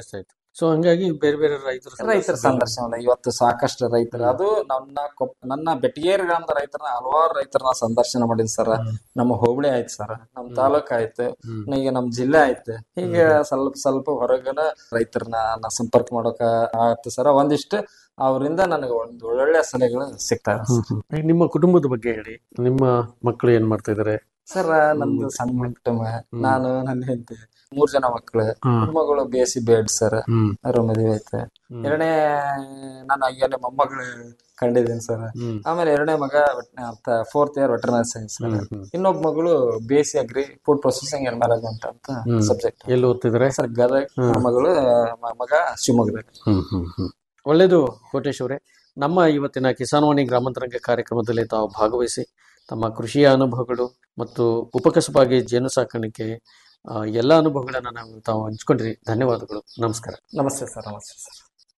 ಸೊ ಹಂಗಾಗಿ ಬೇರೆ ಬೇರೆ ರೈತರು ರೈತರ ಸಂದರ್ಶನ ಇವತ್ತು ಸಾಕಷ್ಟು ರೈತರು ಅದು ನನ್ನ ಕೊಪ್ ನನ್ನ ಬೆಟಗೇರಿ ಗ್ರಾಮದ ರೈತರನ್ನ ಹಲವಾರು ರೈತರನ್ನ ಸಂದರ್ಶನ ಮಾಡಿದ್ ಸರ್ ನಮ್ಮ ಹೋಬಳಿ ಆಯ್ತು ಸರ್ ನಮ್ ತಾಲೂಕ್ ಆಯ್ತು ಈಗ ನಮ್ ಜಿಲ್ಲೆ ಆಯ್ತು ಹೀಗೆ ಸ್ವಲ್ಪ ಸ್ವಲ್ಪ ಹೊರಗನ ರೈತರನ್ನ ನಾ ಸಂಪರ್ಕ ಮಾಡೋಕ ಆಯ್ತು ಸರ್ ಒಂದಿಷ್ಟು ಅವರಿಂದ ನನಗೆ ಒಂದು ಒಳ್ಳೊಳ್ಳೆ ಸಲಹೆಗಳು ಸಿಗ್ತಾ ಇದೆ ಈಗ ನಿಮ್ಮ ಕುಟುಂಬದ ಬಗ್ಗೆ ಹೇಳಿ ನಿಮ್ಮ ಮಕ್ಕಳು ಏನ್ ಮಾಡ್ತಾ ಇದಾರೆ ಸರ್ ನಮ್ದು ಸಣ್ಣ ಕುಟುಂಬ ನಾನು ನನ್ನ ಹೆಂಡತಿ ಮೂರ್ ಜನ ಮಕ್ಕಳು ಮಗಳು B S C B Ed sir ಹ್ಮ್ ಅವ್ರ ಮದುವೆ ಐತೆ ಎರಡನೇ ನಾನು ಈಗಲೇ ಮೊಮ್ಮಗಳು ಕಂಡಿದ್ದೀನಿ ಸರ್ ಹ್ಮ್. ಆಮೇಲೆ ಎರಡನೇ ಮಗ ಫೋರ್ತ್ ಇಯರ್ ವೆಟರ್ನರಿ ಸೈನ್ಸ್ ಇನ್ನೊಬ್ಬ ಮಗಳು B S C agri food processing and management ಅಂತ ಸಬ್ಜೆಕ್ಟ್ ಎಲ್ಲಿ ಓದ್ತಿದ್ರೆ ಸರ್ ಗದಗ ಮಗಳು ಮ- ಮಗ ಶಿವಮೊಗ್ಗದಾಗ ಹ್ಮ್ ಹ್ಮ್ ಹ್ಮ್ ಒಳ್ಳೇದು ಕೋಟೇಶ್ ಅವರೇ ನಮ್ಮ ಇವತ್ತಿನ ಕಿಸಾನ್ವಾಣಿ ಗ್ರಾಮಾಂತರಂಗ ಕಾರ್ಯಕ್ರಮದಲ್ಲಿ ತಾವು ಭಾಗವಹಿಸಿ ತಮ್ಮ ಕೃಷಿಯ ಅನುಭವಗಳು ಮತ್ತು ಉಪಕಸಬಾಗಿ ಜೇನು ಸಾಕಾಣಿಕೆ ಆ, ಎಲ್ಲ ಅನುಭವಗಳನ್ನ ನಾವು ತಾವು ಹಂಚ್ಕೊಂಡ್ರಿ ಧನ್ಯವಾದಗಳು ನಮಸ್ಕಾರ ನಮಸ್ತೆ ಸರ್ ನಮಸ್ತೆ ಸರ್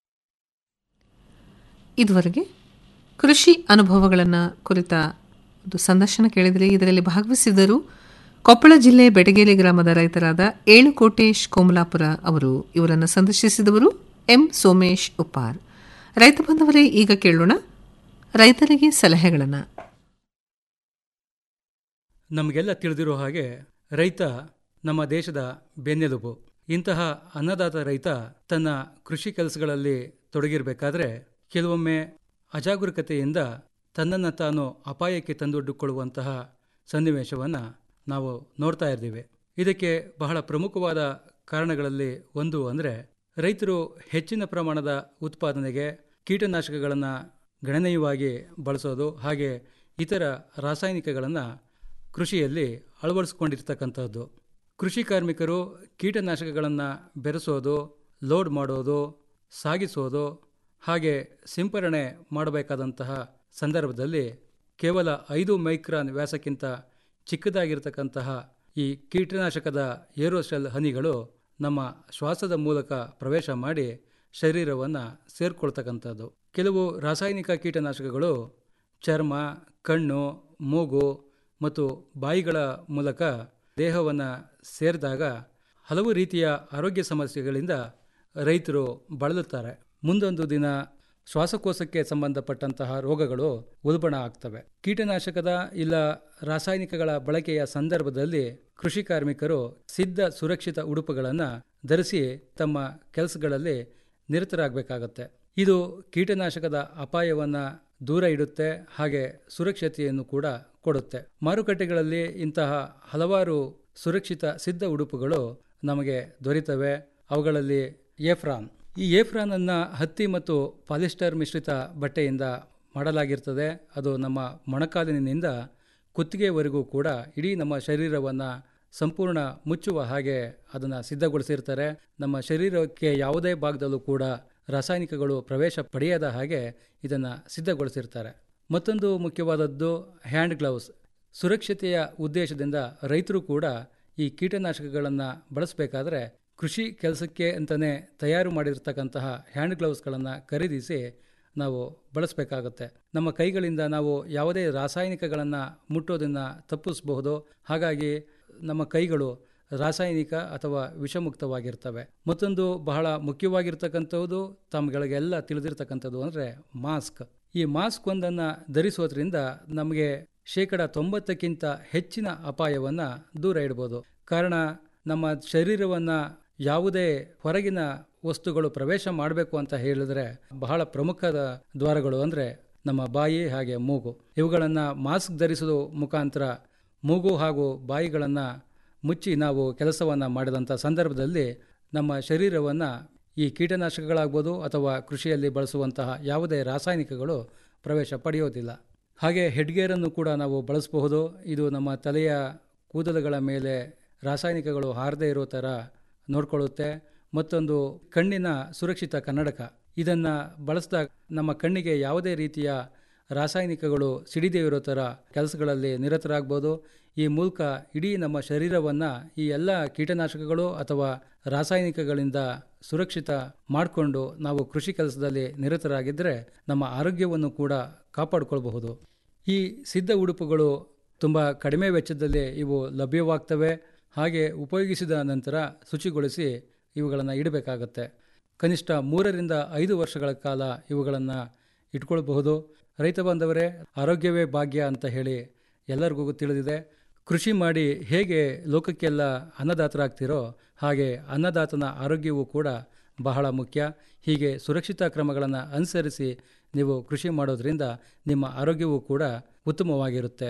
ಇದುವರೆಗೆ ಕೃಷಿ ಅನುಭವಗಳನ್ನು ಕುರಿತ ಒಂದು ಸಂದರ್ಶನ ಕೇಳಿದರೆ ಇದರಲ್ಲಿ ಭಾಗವಹಿಸಿದರು ಕೊಪ್ಪಳ ಜಿಲ್ಲೆ ಬೆಟಗೇರಿ ಗ್ರಾಮದ ರೈತರಾದ ಏಳುಕೋಟೇಶ್ ಕೋಮಲಾಪುರ ಅವರು ಇವರನ್ನು ಸಂದರ್ಶಿಸಿದವರು ಎಂ ಸೋಮೇಶ್ ಉಪ್ಪಾರ್ ರೈತ ಬಂಧವರೇ ಈಗ ಕೇಳೋಣ ರೈತರಿಗೆ ಸಲಹೆಗಳನ್ನು ನಮಗೆಲ್ಲ ತಿಳಿದಿರೋ ಹಾಗೆ ರೈತ ನಮ್ಮ ದೇಶದ ಬೆನ್ನೆಲುಬು ಇಂತಹ ಅನ್ನದಾತ ರೈತ ತನ್ನ ಕೃಷಿ ಕೆಲಸಗಳಲ್ಲಿ ತೊಡಗಿರಬೇಕಾದ್ರೆ ಕೆಲವೊಮ್ಮೆ ಅಜಾಗರೂಕತೆಯಿಂದ ತನ್ನನ್ನು ತಾನು ಅಪಾಯಕ್ಕೆ ತಂದೊಡ್ಡಿಕೊಳ್ಳುವಂತಹ ಸನ್ನಿವೇಶವನ್ನು ನಾವು ನೋಡ್ತಾ ಇದ್ದೀವಿ ಇದಕ್ಕೆ ಬಹಳ ಪ್ರಮುಖವಾದ ಕಾರಣಗಳಲ್ಲಿ ಒಂದು ಅಂದರೆ ರೈತರು ಹೆಚ್ಚಿನ ಪ್ರಮಾಣದ ಉತ್ಪಾದನೆಗೆ ಕೀಟನಾಶಕಗಳನ್ನು ಗಣನೀಯವಾಗಿ ಬಳಸೋದು ಹಾಗೆ ಇತರ ರಾಸಾಯನಿಕಗಳನ್ನು ಕೃಷಿಯಲ್ಲಿ ಅಳವಡಿಸ್ಕೊಂಡಿರ್ತಕ್ಕಂಥದ್ದು ಕೃಷಿ ಕಾರ್ಮಿಕರು ಕೀಟನಾಶಕಗಳನ್ನು ಬೆರೆಸೋದು ಲೋಡ್ ಮಾಡೋದು ಸಾಗಿಸೋದು ಹಾಗೆ ಸಿಂಪರಣೆ ಮಾಡಬೇಕಾದಂತಹ ಸಂದರ್ಭದಲ್ಲಿ ಕೇವಲ ಐದು ಮೈಕ್ರಾನ್ ವ್ಯಾಸಕ್ಕಿಂತ ಚಿಕ್ಕದಾಗಿರ್ತಕ್ಕಂತಹ ಈ ಕೀಟನಾಶಕದ ಏರೋಸೆಲ್ ಹನಿಗಳು ನಮ್ಮ ಶ್ವಾಸದ ಮೂಲಕ ಪ್ರವೇಶ ಮಾಡಿ ಶರೀರವನ್ನು ಸೇರ್ಕೊಳ್ತಕ್ಕಂಥದ್ದು ಕೆಲವು ರಾಸಾಯನಿಕ ಕೀಟನಾಶಕಗಳು ಚರ್ಮ ಕಣ್ಣು ಮೂಗು ಮತ್ತು ಬಾಯಿಗಳ ಮೂಲಕ ದೇಹವನ್ನು ಸೇರಿದಾಗ ಹಲವು ರೀತಿಯ ಆರೋಗ್ಯ ಸಮಸ್ಯೆಗಳಿಂದ ರೈತರು ಬಳಲುತ್ತಾರೆ ಮುಂದೊಂದು ದಿನ ಶ್ವಾಸಕೋಶಕ್ಕೆ ಸಂಬಂಧಪಟ್ಟಂತಹ ರೋಗಗಳು ಉಲ್ಬಣ ಆಗ್ತವೆ ಕೀಟನಾಶಕದ ಇಲ್ಲ ರಾಸಾಯನಿಕಗಳ ಬಳಕೆಯ ಸಂದರ್ಭದಲ್ಲಿ ಕೃಷಿ ಕಾರ್ಮಿಕರು ಸಿದ್ಧ ಸುರಕ್ಷಿತ ಉಡುಪುಗಳನ್ನು ಧರಿಸಿ ತಮ್ಮ ಕೆಲಸಗಳಲ್ಲಿ ನಿರತರಾಗಬೇಕಾಗತ್ತೆ ಇದು ಕೀಟನಾಶಕದ ಅಪಾಯವನ್ನು ದೂರ ಇಡುತ್ತೆ ಹಾಗೆ ಸುರಕ್ಷತೆಯನ್ನು ಕೂಡ ಕೊಡುತ್ತೆ ಮಾರುಕಟ್ಟೆಗಳಲ್ಲಿ ಇಂತಹ ಹಲವಾರು ಸುರಕ್ಷಿತ ಸಿದ್ಧ ಉಡುಪುಗಳು ನಮಗೆ ದೊರೀತವೆ ಅವುಗಳಲ್ಲಿ ಏಫ್ರಾನ್ ಈ ಏಫ್ರಾನ್ ಅನ್ನ ಹತ್ತಿ ಮತ್ತು ಪಾಲಿಸ್ಟರ್ ಮಿಶ್ರಿತ ಬಟ್ಟೆಯಿಂದ ಮಾಡಲಾಗಿರ್ತದೆ ಅದು ನಮ್ಮ ಮೊಣಕಾಲಿನಿಂದ ಕುತ್ತಿಗೆವರೆಗೂ ಕೂಡ ಇಡೀ ನಮ್ಮ ಶರೀರವನ್ನು ಸಂಪೂರ್ಣ ಮುಚ್ಚುವ ಹಾಗೆ ಅದನ್ನು ಸಿದ್ಧಗೊಳಿಸಿರ್ತಾರೆ ನಮ್ಮ ಶರೀರಕ್ಕೆ ಯಾವುದೇ ಭಾಗದಲ್ಲೂ ಕೂಡ ರಾಸಾಯನಿಕಗಳು ಪ್ರವೇಶ ಪಡೆಯದ ಹಾಗೆ ಇದನ್ನು ಸಿದ್ಧಗೊಳಿಸಿರ್ತಾರೆ ಮತ್ತೊಂದು ಮುಖ್ಯವಾದದ್ದು ಹ್ಯಾಂಡ್ ಗ್ಲೌಸ್ ಸುರಕ್ಷತೆಯ ಉದ್ದೇಶದಿಂದ ರೈತರು ಕೂಡ ಈ ಕೀಟನಾಶಕಗಳನ್ನು ಬಳಸಬೇಕಾದ್ರೆ ಕೃಷಿ ಕೆಲಸಕ್ಕೆ ಅಂತಲೇ ತಯಾರು ಮಾಡಿರ್ತಕ್ಕಂತಹ ಹ್ಯಾಂಡ್ ಗ್ಲೌಸ್ಗಳನ್ನು ಖರೀದಿಸಿ ನಾವು ಬಳಸಬೇಕಾಗುತ್ತೆ ನಮ್ಮ ಕೈಗಳಿಂದ ನಾವು ಯಾವುದೇ ರಾಸಾಯನಿಕಗಳನ್ನು ಮುಟ್ಟೋದನ್ನು ತಪ್ಪಿಸಬಹುದು ಹಾಗಾಗಿ ನಮ್ಮ ಕೈಗಳು ರಾಸಾಯನಿಕ ಅಥವಾ ವಿಷಮುಕ್ತವಾಗಿರ್ತವೆ ಮತ್ತೊಂದು ಬಹಳ ಮುಖ್ಯವಾಗಿರ್ತಕ್ಕಂಥದ್ದು ತಮ್ಮಗಳಿಗೆಲ್ಲ ತಿಳಿದಿರ್ತಕ್ಕಂಥದ್ದು ಅಂದರೆ ಮಾಸ್ಕ್ ಈ ಮಾಸ್ಕ್ ಒಂದನ್ನು ಧರಿಸೋದ್ರಿಂದ ನಮಗೆ ಶೇಕಡ ತೊಂಬತ್ತಕ್ಕಿಂತ ಹೆಚ್ಚಿನ ಅಪಾಯವನ್ನು ದೂರ ಇಡ್ಬೋದು ಕಾರಣ ನಮ್ಮ ಶರೀರವನ್ನು ಯಾವುದೇ ಹೊರಗಿನ ವಸ್ತುಗಳು ಪ್ರವೇಶ ಮಾಡಬೇಕು ಅಂತ ಹೇಳಿದ್ರೆ ಬಹಳ ಪ್ರಮುಖದ ದ್ವಾರಗಳು ಅಂದರೆ ನಮ್ಮ ಬಾಯಿ ಹಾಗೆ ಮೂಗು ಇವುಗಳನ್ನು ಮಾಸ್ಕ್ ಧರಿಸೋದು ಮುಖಾಂತರ ಮೂಗು ಹಾಗೂ ಬಾಯಿಗಳನ್ನು ಮುಚ್ಚಿ ನಾವು ಕೆಲಸವನ್ನು ಮಾಡಿದಂಥ ಸಂದರ್ಭದಲ್ಲಿ ನಮ್ಮ ಶರೀರವನ್ನು ಈ ಕೀಟನಾಶಕಗಳಾಗ್ಬೋದು ಅಥವಾ ಕೃಷಿಯಲ್ಲಿ ಬಳಸುವಂತಹ ಯಾವುದೇ ರಾಸಾಯನಿಕಗಳು ಪ್ರವೇಶ ಪಡೆಯೋದಿಲ್ಲ ಹಾಗೆ ಹೆಡ್ಗೇರನ್ನು ಕೂಡ ನಾವು ಬಳಸಬಹುದು ಇದು ನಮ್ಮ ತಲೆಯ ಕೂದಲುಗಳ ಮೇಲೆ ರಾಸಾಯನಿಕಗಳು ಹಾರದೇ ಇರೋ ಥರ ನೋಡ್ಕೊಳ್ಳುತ್ತೆ ಮತ್ತೊಂದು ಕಣ್ಣಿನ ಸುರಕ್ಷಿತ ಕನ್ನಡಕ ಇದನ್ನು ಬಳಸಿದಾಗ ನಮ್ಮ ಕಣ್ಣಿಗೆ ಯಾವುದೇ ರೀತಿಯ ರಾಸಾಯನಿಕಗಳು ಸಿಡಿದೇ ಇರೋ ಥರ ಕೆಲಸಗಳಲ್ಲಿ ನಿರತರಾಗ್ಬೋದು ಈ ಮೂಲಕ ಇಡೀ ನಮ್ಮ ಶರೀರವನ್ನು ಈ ಎಲ್ಲ ಕೀಟನಾಶಕಗಳು ಅಥವಾ ರಾಸಾಯನಿಕಗಳಿಂದ ಸುರಕ್ಷಿತ ಮಾಡಿಕೊಂಡು ನಾವು ಕೃಷಿ ಕೆಲಸದಲ್ಲಿ ನಿರತರಾಗಿದ್ದರೆ ನಮ್ಮ ಆರೋಗ್ಯವನ್ನು ಕೂಡ ಕಾಪಾಡಿಕೊಳ್ಬಹುದು ಈ ಸಿದ್ಧ ಉಡುಪುಗಳು ತುಂಬ ಕಡಿಮೆ ವೆಚ್ಚದಲ್ಲಿ ಇವು ಲಭ್ಯವಾಗ್ತವೆ ಹಾಗೆ ಉಪಯೋಗಿಸಿದ ನಂತರ ಶುಚಿಗೊಳಿಸಿ ಇವುಗಳನ್ನು ಇಡಬೇಕಾಗತ್ತೆ ಕನಿಷ್ಠ ಮೂರರಿಂದ ಐದು ವರ್ಷಗಳ ಕಾಲ ಇವುಗಳನ್ನು ಇಟ್ಕೊಳ್ಬಹುದು ರೈತ ಬಾಂಧವರೇ ಆರೋಗ್ಯವೇ ಭಾಗ್ಯ ಅಂತ ಹೇಳಿ ಎಲ್ಲರಿಗೂ ತಿಳಿದಿದೆ ಕೃಷಿ ಮಾಡಿ ಹೇಗೆ ಲೋಕಕ್ಕೆಲ್ಲ ಅನ್ನದಾತರಾಗ್ತಿರೋ ಹಾಗೆ ಅನ್ನದಾತನ ಆರೋಗ್ಯವೂ ಕೂಡ ಬಹಳ ಮುಖ್ಯ ಹೀಗೆ ಸುರಕ್ಷಿತ ಕ್ರಮಗಳನ್ನು ಅನುಸರಿಸಿ ನೀವು ಕೃಷಿ ಮಾಡೋದ್ರಿಂದ ನಿಮ್ಮ ಆರೋಗ್ಯವೂ ಕೂಡ ಉತ್ತಮವಾಗಿರುತ್ತೆ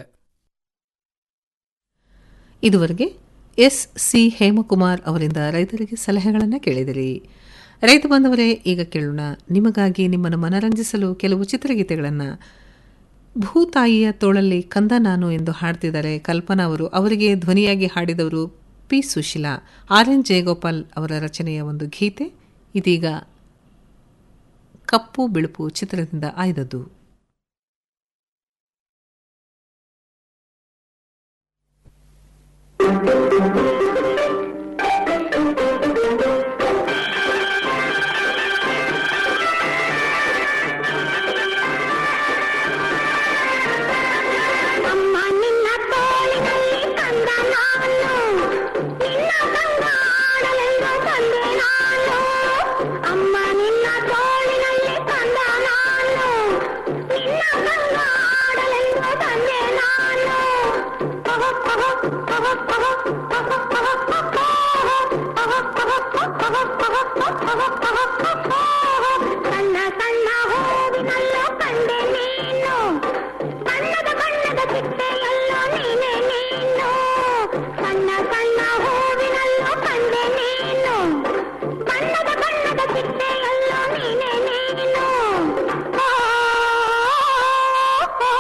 ಇದುವರೆಗೆ ಎಸ್ ಸಿ ಹೇಮಕುಮಾರ್ ಅವರಿಂದ ರೈತರಿಗೆ ಸಲಹೆಗಳನ್ನು ಕೇಳಿದಿರಿ ರೈತ ಬಾಂಧವರೇ ಈಗ ಕೇಳೋಣ ನಿಮಗಾಗಿ ನಿಮ್ಮನ್ನು ಮನರಂಜಿಸಲು ಕೆಲವು ಚಿತ್ರಗೀತೆಗಳನ್ನು ಭೂತಾಯಿಯ ತೋಳಲ್ಲಿ ಕಂದ ನಾನು ಎಂದು ಹಾಡ್ತಿದ್ದಾರೆ ಕಲ್ಪನಾ ಅವರು ಅವರಿಗೆ ಧ್ವನಿಯಾಗಿ ಹಾಡಿದವರು P Sushila R N Jayagopal ಅವರ ರಚನೆಯ ಒಂದು ಗೀತೆ ಇದೀಗ ಕಪ್ಪು ಬಿಳುಪು ಚಿತ್ರದಿಂದ ಆಯ್ದದ್ದು ಅಮ್ಮ ನಿನ್ನ ತೋಳಿನಲ್ಲಿ ಕಂದ ನಾನು ನಿನ್ನ ಕಂಗಾಡಲೆಂದು ಬಂದೆ ನಾನು ಅಮ್ಮ ನಿನ್ನ ತೋಳಿನಲ್ಲಿ ಕಂದ ನಾನು ನಿನ್ನ ಕಂಗಾಡಲೆಂದು ಬಂದೆ ನಾನು ಸಣ್ಣ ಸಣ್ಣ ಹೂವಿನಲ್ಲೂ ಕಂಡೆ ನೀನು ಬಣ್ಣದ ಬಣ್ಣದ ಚಿಟ್ಟೆಯಲ್ಲೋ ನೀನೆ ನೀನು ಸಣ್ಣ ಸಣ್ಣ ಹೂವಿನಲ್ಲೋ ಕಂಡೆ ನೀನು ಬಣ್ಣದ ಬಣ್ಣದ ಚಿಟ್ಟೆಯಲ್ಲೋ ನೀನೆ ನೀನು ಆ, ಆ,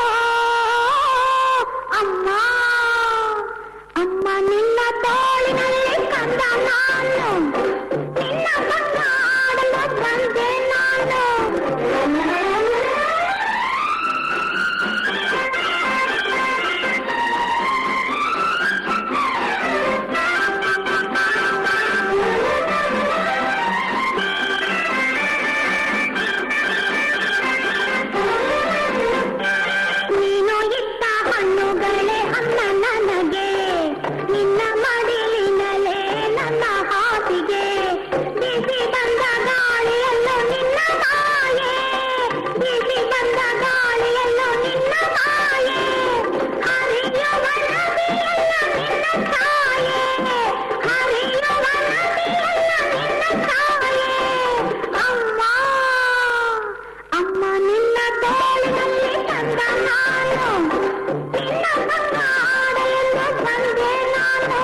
ಅಮ್ಮ ಅಮ್ಮ ನಿನ್ನ ತೋಳಿನಲ್ಲಿ ಕಂದ ನಾನು ನಿನ್ನ ಬಂಗಾಡಲು ಬಂದೆ ನಾನು ನೀನು ಇಟ್ಟ ಹಣ್ಣುಗಳೇ ಅನ್ನ ನನಗೆ ನಿನ್ನ ಮಡಿಲಿನಲೇ ನನ್ನ ಹಾಸಿಗೆ ಬಿಸಿ ಬಂದ ಗಾಳಿಯಲ್ಲೂ ನಿನ್ನ ಮಾಯೆ ಬಿಸಿ ಬಂದ ಗಾಳಿಯಲ್ಲೂ ನಿನ್ನ ಮಾಯೆ ಹರಿಯುವ ನದಿಯೆಲ್ಲ ನಿನ್ನ ಛಾಯೆ ಹರಿಯುವ ನದಿಯೆಲ್ಲ ನಿನ್ನ ಛಾಯೆ ಅಮ್ಮ ಅಮ್ಮ ನಿನ್ನ ತೋಳಿನಲ್ಲಿ ತಂದ ನಾನು ನಿನ್ನ ಬಂಗಾಡೆಯನ್ನು ಬಂದೆ ನಾನು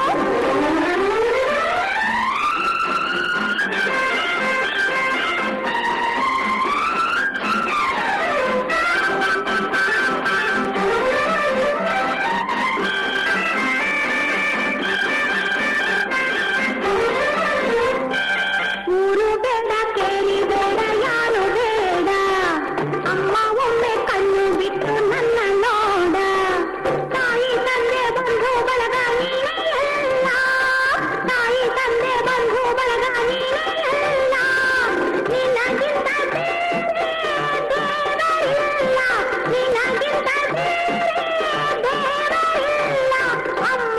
ಊರು ಬೇಡ ಕೇಳಿ ಬೇಡ ಯಾರು ಬೇಡ ಅಮ್ಮ ಒಮ್ಮೆ ಕಣ್ಣು ಬಿಟ್ಟು ನನ್ನ ನೋಡ ತಾಯಿ ತಂದೆ ಬಂಧು ಬಳಗ ನೀನೇ ಎಲ್ಲ ತಾಯಿ ತಂದೆ ಬಂಧು ಬಳಗ ನೀನೇ ಎಲ್ಲ ನಿನಗಿಂತ ಬೇರೆ ದೇವರಿಲ್ಲ ನಿನಗಿಂತ ಬೇರೆ ದೇವರಿಲ್ಲ ಅಮ್ಮ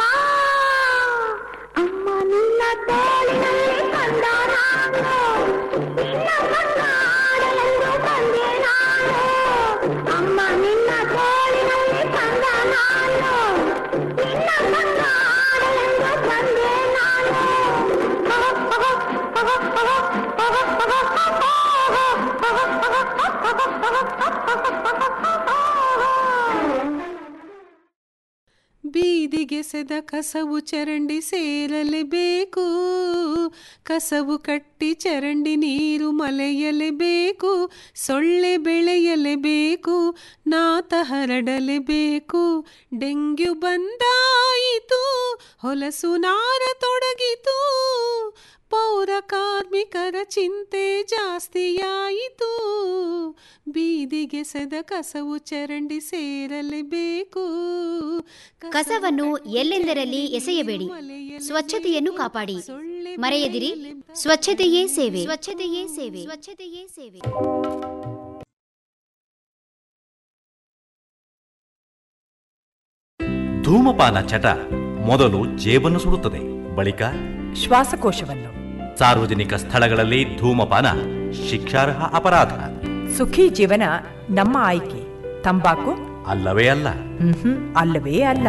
ಅಮ್ಮ ನಿನ್ನ ತೋಳಿನಲ್ಲಿ ಕಂದ ನಾನು ನಿನ್ನ ಬಂಗಾಡೆಂದು ಬಂದೆ ನಾನು ಅಮ್ಮ ನಿನ್ನ ತೋಳಿನಲ್ಲಿ ಕಂದ ನಾನು ನಿನ್ನ ಬಂಗಾಡೆಂದು ಬಂದೆ ನಾನು ಬೀದಿಗೆಸೆದ ಕಸವು ಚರಂಡಿ ಸೇರಲೇಬೇಕು ಕಸವು ಕಟ್ಟಿ ಚರಂಡಿ ನೀರು ಮಲೆಯಲೇಬೇಕು ಸೊಳ್ಳೆ ಬೆಳೆಯಲೇಬೇಕು ನಾತ ಹರಡಲೇಬೇಕು ಡೆಂಗ್ಯೂ ಬಂದಾಯಿತು ಹೊಲಸು ನಾರ ತೊಡಗಿತು ಪೌರ ಕಾರ್ಮಿಕರ ಚಿಂತೆ ಜಾಸ್ತಿಯಾಯಿತು ಬೀದಿಗೆಸೆದ ಕಸವು ಚರಂಡಿ ಸೇರಲೇಬೇಕು ಕಸವನ್ನು ಎಲ್ಲೆಂದರಲ್ಲಿ ಎಸೆಯಬೇಡಿ ಸ್ವಚ್ಛತೆಯನ್ನು ಕಾಪಾಡಿ ಮರೆಯದಿರಿ ಸ್ವಚ್ಛತೆಯೇ ಸೇವೆ ಸ್ವಚ್ಛತೆಯೇ ಸೇವೆ ಸ್ವಚ್ಛತೆಯೇ ಸೇವೆ ಧೂಮಪಾನ ಚಟ ಮೊದಲು ಜೇಬನ್ನು ಸುಡುತ್ತದೆ ಬಳಿಕ ಶ್ವಾಸಕೋಶವನ್ನು ಸಾರ್ವಜನಿಕ ಸ್ಥಳಗಳಲ್ಲಿ ಧೂಮಪಾನ ಶಿಕ್ಷಾರ್ಹ ಅಪರಾಧ ಸುಖಿ ಜೀವನ ನಮ್ಮ ಆಯ್ಕೆ ತಂಬಾಕು ಅಲ್ಲವೇ ಅಲ್ಲ ಮ್ಹ್ಮ್, ಅಲ್ಲವೇ ಅಲ್ಲ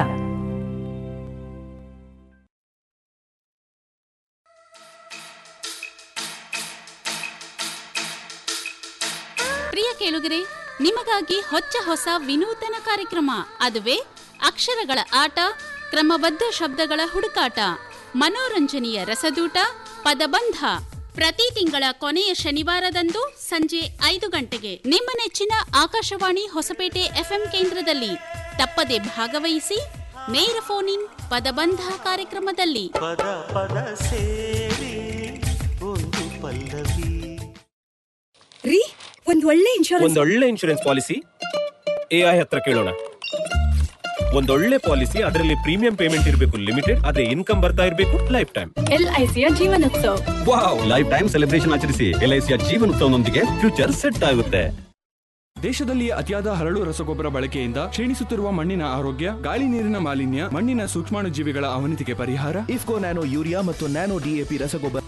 ಪ್ರಿಯ ಕೇಳುಗರೆ ನಿಮಗಾಗಿ ಹೊಚ್ಚ ಹೊಸ ವಿನೂತನ ಕಾರ್ಯಕ್ರಮ ಅದುವೇ ಅಕ್ಷರಗಳ ಆಟ ಕ್ರಮಬದ್ಧ ಶಬ್ದಗಳ ಹುಡುಕಾಟ ಮನೋರಂಜನೆಯ ರಸದೂಟ ಪದಬಂಧ ಪ್ರತಿ ತಿಂಗಳ ಕೊನೆಯ ಶನಿವಾರದಂದು ಸಂಜೆ ಐದು ಗಂಟೆಗೆ ನಿಮ್ಮ ನೆಚ್ಚಿನ ಆಕಾಶವಾಣಿ ಹೊಸಪೇಟೆ ಎಫ್ಎಂ ಕೇಂದ್ರದಲ್ಲಿ ತಪ್ಪದೆ ಭಾಗವಹಿಸಿ ನೇರ ಫೋನ್ ಇನ್ ಪದಬಂಧ ಕಾರ್ಯಕ್ರಮದಲ್ಲಿ ಪದ ಪದ ಸೇರಿ ಒಂದು ಪಲ್ಲವಿ ರೀ ಒಂದ್ ಒಳ್ಳೆ ಇನ್ಶೂರೆನ್ಸ್ ಒಂದೊಳ್ಳೆ ಇನ್ಶೂರೆನ್ಸ್ ಪಾಲಿಸಿ ಎಐ ಹತ್ರ ಕೇಳೋಣ ಒಂದೊಳ್ಳೆ ಪಾಲಿಸಿ ಅದರಲ್ಲಿ ಪ್ರೀಮಿಯಂ ಪೇಮೆಂಟ್ ಇರಬೇಕು ಲಿಮಿಟೆಡ್ ಅದೇ ಇನ್ಕಮ್ ಬರ್ತಾ ಇರಬೇಕು ಲೈಫ್ ಟೈಮ್ ಎಲ್ಐಸಿಯ Jeevanotsav wow life time celebration ಆಚರಿಸಿ ಎಲ್ಐಸಿಯ ಜೀವನೋತ್ಸವನೊಂದಿಗೆ ಫ್ಯೂಚರ್ ಸೆಟ್ ಆಗುತ್ತೆ ದೇಶದಲ್ಲಿ ಅತಿಯಾದ ಹರಳು ರಸಗೊಬ್ಬರ ಬಳಕೆಯಿಂದ ಕ್ಷೀಣಿಸುತ್ತಿರುವ ಮಣ್ಣಿನ ಆರೋಗ್ಯ ಗಾಳಿ ನೀರಿನ ಮಾಲಿನ್ಯ ಮಣ್ಣಿನ ಸೂಕ್ಷ್ಮಾಣು ಜೀವಿಗಳ ಅವನತಿಗೆ ಪರಿಹಾರ ಇಫ್ಕೋ ನ್ಯಾನೋ ಯೂರಿಯಾ ಮತ್ತು ನ್ಯಾನೋ ಡಿಎಪಿ ರಸಗೊಬ್ಬರ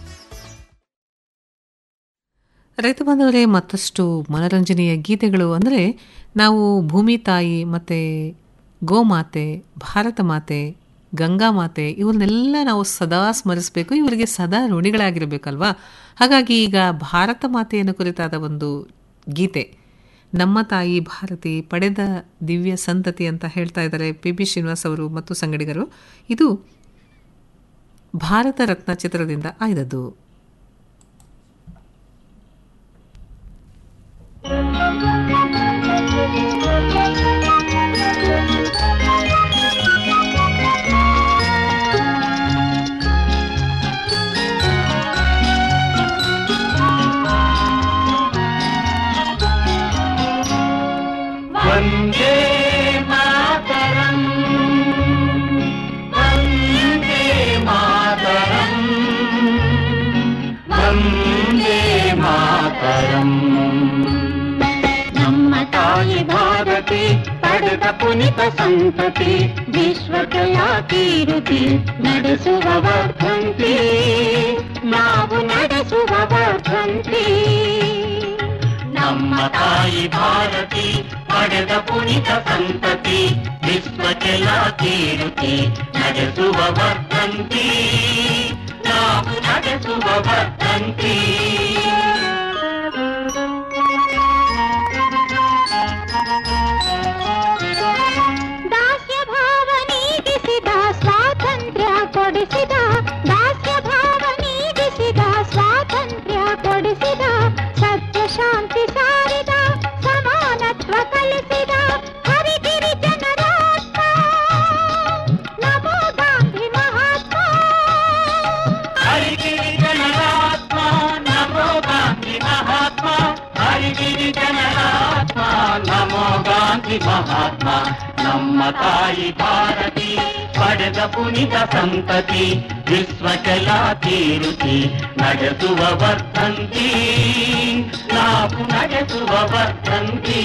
ರೈತ ಬಾಂಧವರೇ ಮತ್ತಷ್ಟು ಮನರಂಜನೆಯ ಗೀತೆಗಳು ಅಂದರೆ ನಾವು ಭೂಮಿ ತಾಯಿ ಮತ್ತು ಗೋಮಾತೆ ಭಾರತ ಮಾತೆ ಗಂಗಾ ಮಾತೆ ಇವ್ರನ್ನೆಲ್ಲ ನಾವು ಸದಾ ಸ್ಮರಿಸಬೇಕು ಇವರಿಗೆ ಸದಾ ಋಣಿಗಳಾಗಿರಬೇಕಲ್ವಾ ಹಾಗಾಗಿ ಈಗ ಭಾರತ ಮಾತೆಯನ್ನು ಕುರಿತಾದ ಒಂದು ಗೀತೆ ನಮ್ಮ ತಾಯಿ ಭಾರತಿ ಪಡೆದ ದಿವ್ಯ ಸಂತತಿ ಅಂತ ಹೇಳ್ತಾ ಇದ್ದಾರೆ ಪಿ ಬಿ ಶ್ರೀನಿವಾಸ್ ಅವರು ಮತ್ತು ಸಂಗಡಿಗರು ಇದು ಭಾರತ ರತ್ನ ಚಿತ್ರದಿಂದ ಆಯ್ದದ್ದು ವಂದೇ ಮಾತರಂ ವಂದೇ ಮಾತರಂ ವಂದೇ ಮಾತರಂ ನಮ್ಮ ತಾಯಿ ಭಾರತಿ ಪಡೆದ ಪುನಿತ ಸಂತತಿ ವಿಶ್ವಕಯ ಕೀರುತಿ ನಡೆಸುವ ವರ್ಧಂತಿ ನಾವು ನಡೆಸುವ ವರ್ಧಂತಿ ನಮ್ಮ ತಾಯಿ ಭಾರತಿ ಪಡೆದ ಪುನಿತ ಸಂತತಿ ವಿಶ್ವಕ್ಕೆಲ್ಲ ಕೀರುತಿ ನಡೆಸುವ ವರ್ಧಂತಿ ನಾವು ನಡೆಸುವ ವರ್ಧಂತಿ ದಾಸ್ಯ ಭಾವ ನೀಗಿಸಿದ ಸ್ವಾತಂತ್ರ್ಯ ಕೊಡಿಸಿದ ದಾಸ್ಯ ಭಾವ ನೀಗಿಸಿದ ಸ್ವಾತಂತ್ರ್ಯ ಕೊಡಿಸಿದ ಸತ್ಯ ಶಾಂತಿ ಸಾರಿದ ಸಮಾನತ್ವ ಕಲಿಸಿದ ಹರಿಗಿರಿ ಜನರಾತ್ಮ ನಮೋ ಗಾಂಧಿ ಮಹಾತ್ಮ ಹರಿಗಿರಿ ಜನರಾತ್ಮ ನಮೋ ಗಾಂಧಿ ಮಹಾತ್ಮ ಹರಿಗಿರಿ ಜನರಾತ್ಮ ನಮೋ ಗಾಂಧಿ ಮಹಾತ್ಮ ನಮ್ಮ ತಾಯಿ ಭಾರತಿ ಪಡೆದ ಪುನಿತ ಸಂತತಿ ವಿಶ್ವಕ್ಕೆಲ್ಲ ಕೀರುತಿ ನಡೆಸುವ ವರ್ಧಂತಿ ನಾವು ನಡೆಸುವ ವರ್ಧಂತಿ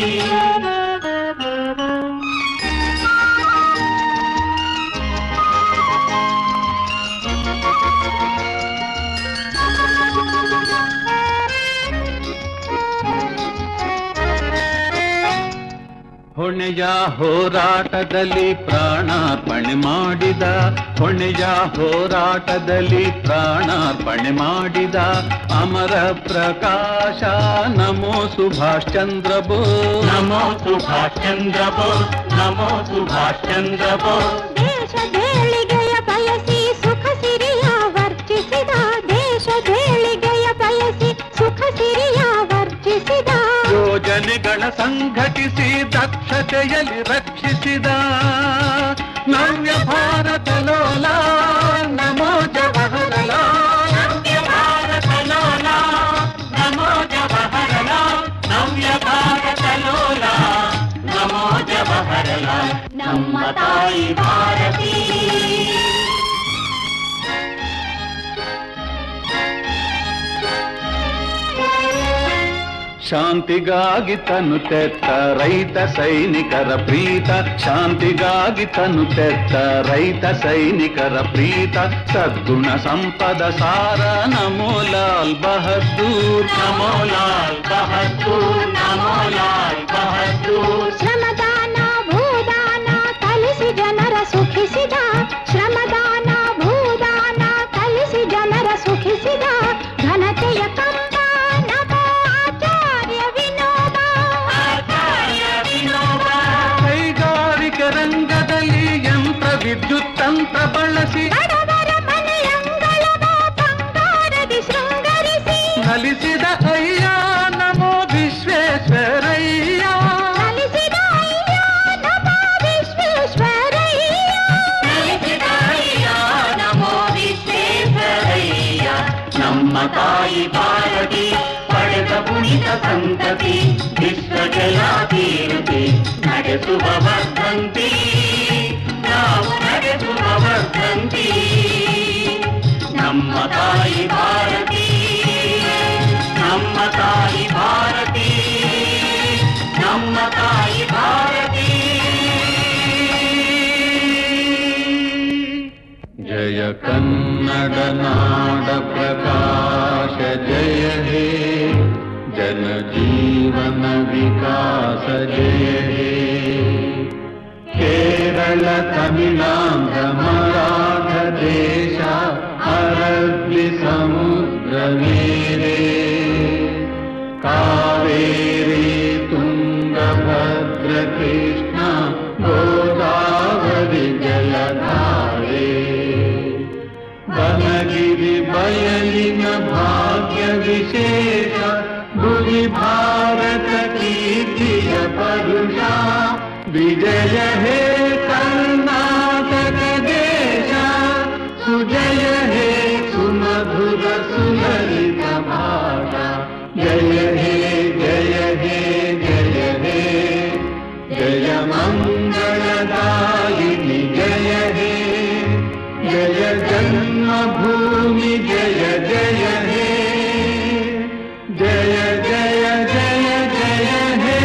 ಹೊಣೆಯ ಹೋರಾಟದಲ್ಲಿ ಪ್ರಾಣಾರ್ಪಣೆ ಮಾಡಿದ ಹೊಣೆಯ ಹೋರಾಟದಲ್ಲಿ ಪ್ರಾಣಾರ್ಪಣೆ ಮಾಡಿದ ಅಮರ ಪ್ರಕಾಶ ನಮೋ ಸುಭಾಷ್ ಚಂದ್ರ ಬೋಸ್ ನಮೋ ಸುಭಾಷ್ ಚಂದ್ರ ಬೋಸ್ ನಮೋ ಸುಭಾಷ್ ಚಂದ್ರ ಬೋಸ್ ದೇಶದೇಳಿಗೆಯ ಬಯಸಿ ಸುಖ ಸಿರಿಯ ವರ್ಜಿಸಿದ ದೇಶದೇಳಿಗೆಯ ಬಯಸಿ ಸುಖ ಸಿರಿಯ ವರ್ಜಿಸಿದ ಯೋಜನೆಗಳ ಸಂಘಟಿಸಿ ದಕ್ಷತೆಯಲ್ಲಿ ರಕ್ಷಿಸಿದ ನವ್ಯ ಭಾರತ ಲೋಲ ನಮೋ ಜವಾಹರಲಾಲ್ ನವ್ಯ ಭಾರತ ಲೋಲ ನಮೋ ಜವಾಹರಲಾಲ್ ನವ್ಯ ಭಾರತ ಲೋಲ ನಮೋ ಜವಾಹರಲಾಲ್ ನಮ್ಮ ತಾಯಿ ಭಾರತಿ ಶಾಂತಿಗಾಗಿ ತನು ತೆತ್ತ ರೈತ ಸೈನಿಕರ ಪ್ರೀತ ಶಾಂತಿಗಾಗಿ ತನು ತೆತ್ತ ರೈತ ಸೈನಿಕರ ಪ್ರೀತ ಸದ್ಗುಣ ಸಂಪದ ಸಾರ ನಮೋ ಲಾಲ್ ಬಹದ್ದೂರ್ ನಮೋ ಲಾಲ್ ಬಹದ್ದೂರ್ ನಮೋ ಲಾಲ್ ಬಹದ್ದೂರ್ ಶ್ರಮದಾನ ಭೂದಾನ ಕಲಿಸಿ ಜನರ ಸುಖಿಸಿದ ಶ್ರಮದಾನ ಭೂದಾನ ಕಲಿಸಿ ಜನರ ಸುಖಿಸಿದ ಘನತೆಯ ಕಂಬ ನಮೋ ಆಚಾರ್ಯ ವಿನೋದ ಕೈಗಾರಿಕೆ ರಂಗದಲ್ಲಿ ಯಂತ್ರ ವಿದ್ಯುತ್ ತಂತ್ರ ಬಳಸಿ ಬಡವರ ಮನೆಯಂಗಳವ ಬಂಗಾರದಿ ಶೃಂಗರಿಸಿ ನಲಿಸಿದ ಅಯ್ಯ ನಮೋ ವಿಶ್ವೇಶ್ವರಯ್ಯ ಕಲಿಸಿದ ಅಯ್ಯ ನಮೋ ವಿಶ್ವೇಶ್ವರಯ್ಯ ನಲಿಸಿದ ಅಯ್ಯ ನಮೋ ವಿಶ್ವೇಶ್ವರಯ್ಯ ನಮ್ಮ ತಾಯಿ ಭಾರತಿ ಪಡೆದ ಪುಣಿತ ಸಂತತಿ ವಿಶ್ವಜಲ ಕೀರ್ತಿ ನಡೆಸುವ ವರ್ಧಂತಿ ನಾವು ನಡೆಸುವ ವರ್ಧಂತಿ ನಮ್ಮ ತಾಯಿ ಭಾರತಿ ನಮ್ಮ ತಾಯಿ ಭಾರತಿ ನಮ್ಮ ತಾಯಿ ಭಾರತಿ ಜಯ ಕನ್ನಡ ನಾಡ ಪ್ರಕಾಶ ಜಯ ಹೇ ಜನ ಜೀವನ ವಿಕಾಸ ಜಯ ಹೇ ಕೇರಳ ತಮಿಳಾಂಧ್ರ ಮರಾಠ ದೇಶ ಅರಬ್ಬಿ ಸಮುದ್ರ ಮೇರೆ ಕಾವೇರಿ ತುಂಗಭದ್ರ ಕೃಷ್ಣ ಗೋದಾವರಿ ಜಲಧಾರೆ ಬನಗಿರಿ ಬಯಲಿನ ಭಾಗ್ಯ ವಿಶೇಷ ಭುವಿ ಭಾರತ ಕೀರ್ತಿಯ ಪರುಷ ವಿಜಯ ಹೇ ಕರ್ನಾಟಕ ದೇಶ ಸುಜಯ ಹೇ ಸುಮಧುರ ಸುಲಲಿತ ಭಾಷ ಜಯ ಹೇ ಜಯ ಹೇ ಜಯ ಹೇ ಜಯ ಮಂಗಳದಾಯಿನಿ ಜಯ ಹೇ ಜಯ ಜನ್ಮಭೂಮಿ ಜಯ ಜಯ ಹೇ ಜಯ ಜಯ ಜಯ ಜಯ ಹೇ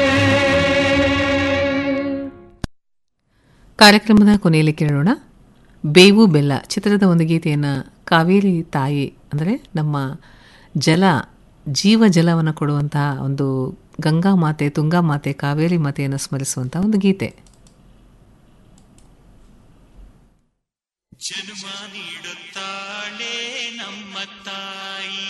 ಕಾರ್ಯಕ್ರಮದ ಕೊನೆಯಲ್ಲಿ ಕೇಳೋಣ ಬೇವು ಬೆಲ್ಲ ಚಿತ್ರದ ಒಂದು ಗೀತೆಯನ್ನು ಕಾವೇರಿ ತಾಯಿ ಅಂದರೆ ನಮ್ಮ ಜಲ ಜೀವ ಜಲವನ್ನು ಕೊಡುವಂತಹ ಒಂದು ಗಂಗಾ ಮಾತೆ ತುಂಗಾ ಮಾತೆ ಕಾವೇರಿ ಮಾತೆಯನ್ನು ಸ್ಮರಿಸುವಂಥ ಒಂದು ಗೀತೆ ಜನ್ಮ ನೀಡುತ್ತಾಳೆ ನಮ್ಮ ತಾಯಿ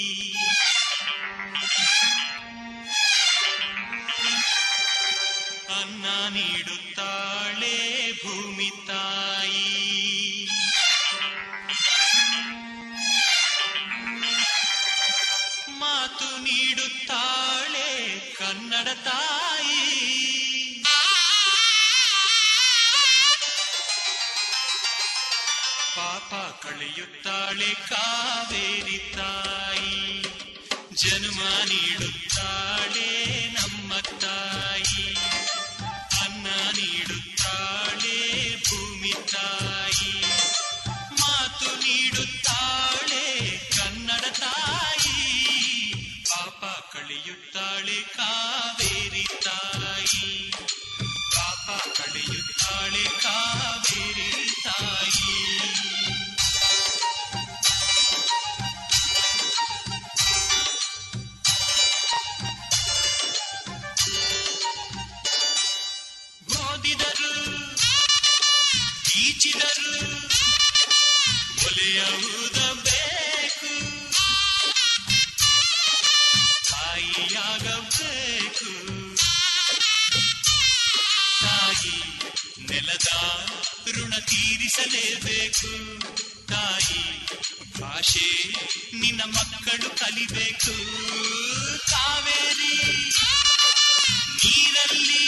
ಅನ್ನ ನೀಡುತ್ತಾಳೆ ಭೂಮಿ ತಾಯಿ ಮಾತು ನೀಡುತ್ತಾಳೆ ಕನ್ನಡ ತಾಯಿ ಪಾಪ ಕಳೆಯುತ್ತಾಳೆ ಕಾವೇರಿ ತಾಯಿ ಜನ್ಮ ನೀಡುತ್ತಾಳೆ ನಮ್ಮ ತಾಯಿ ಅನ್ನ ನೀಡುತ್ತಾಳೆ ಭೂಮಿ ತಾಯಿ ಮಾತು ನೀಡುತ್ತಾಳೆ ಕನ್ನಡ ತಾಯಿ ಪಾಪ ಕಳೆಯುತ್ತಾಳೆ ಕಾವೇರಿ ತಾಯಿ ಪಾಪ ಕಳೆಯುತ್ತಾಳೆ ಕಾವೇರಿ ತಾಯಿ ಓದಿದರು ಈಚಿದರು ಒಲೆಯುವುದಬೇಕು ತಾಯಿಯಾಗಬೇಕು ತಾಯಿ ನೆಲದ ಋಣ ತೀರಿಸಲೇಬೇಕು ತಾಯಿ ಭಾಷೆ ನಿನ್ನ ಮಕ್ಕಳು ಕಲಿಬೇಕು ಕಾವೇರಿ ನೀರಲ್ಲಿ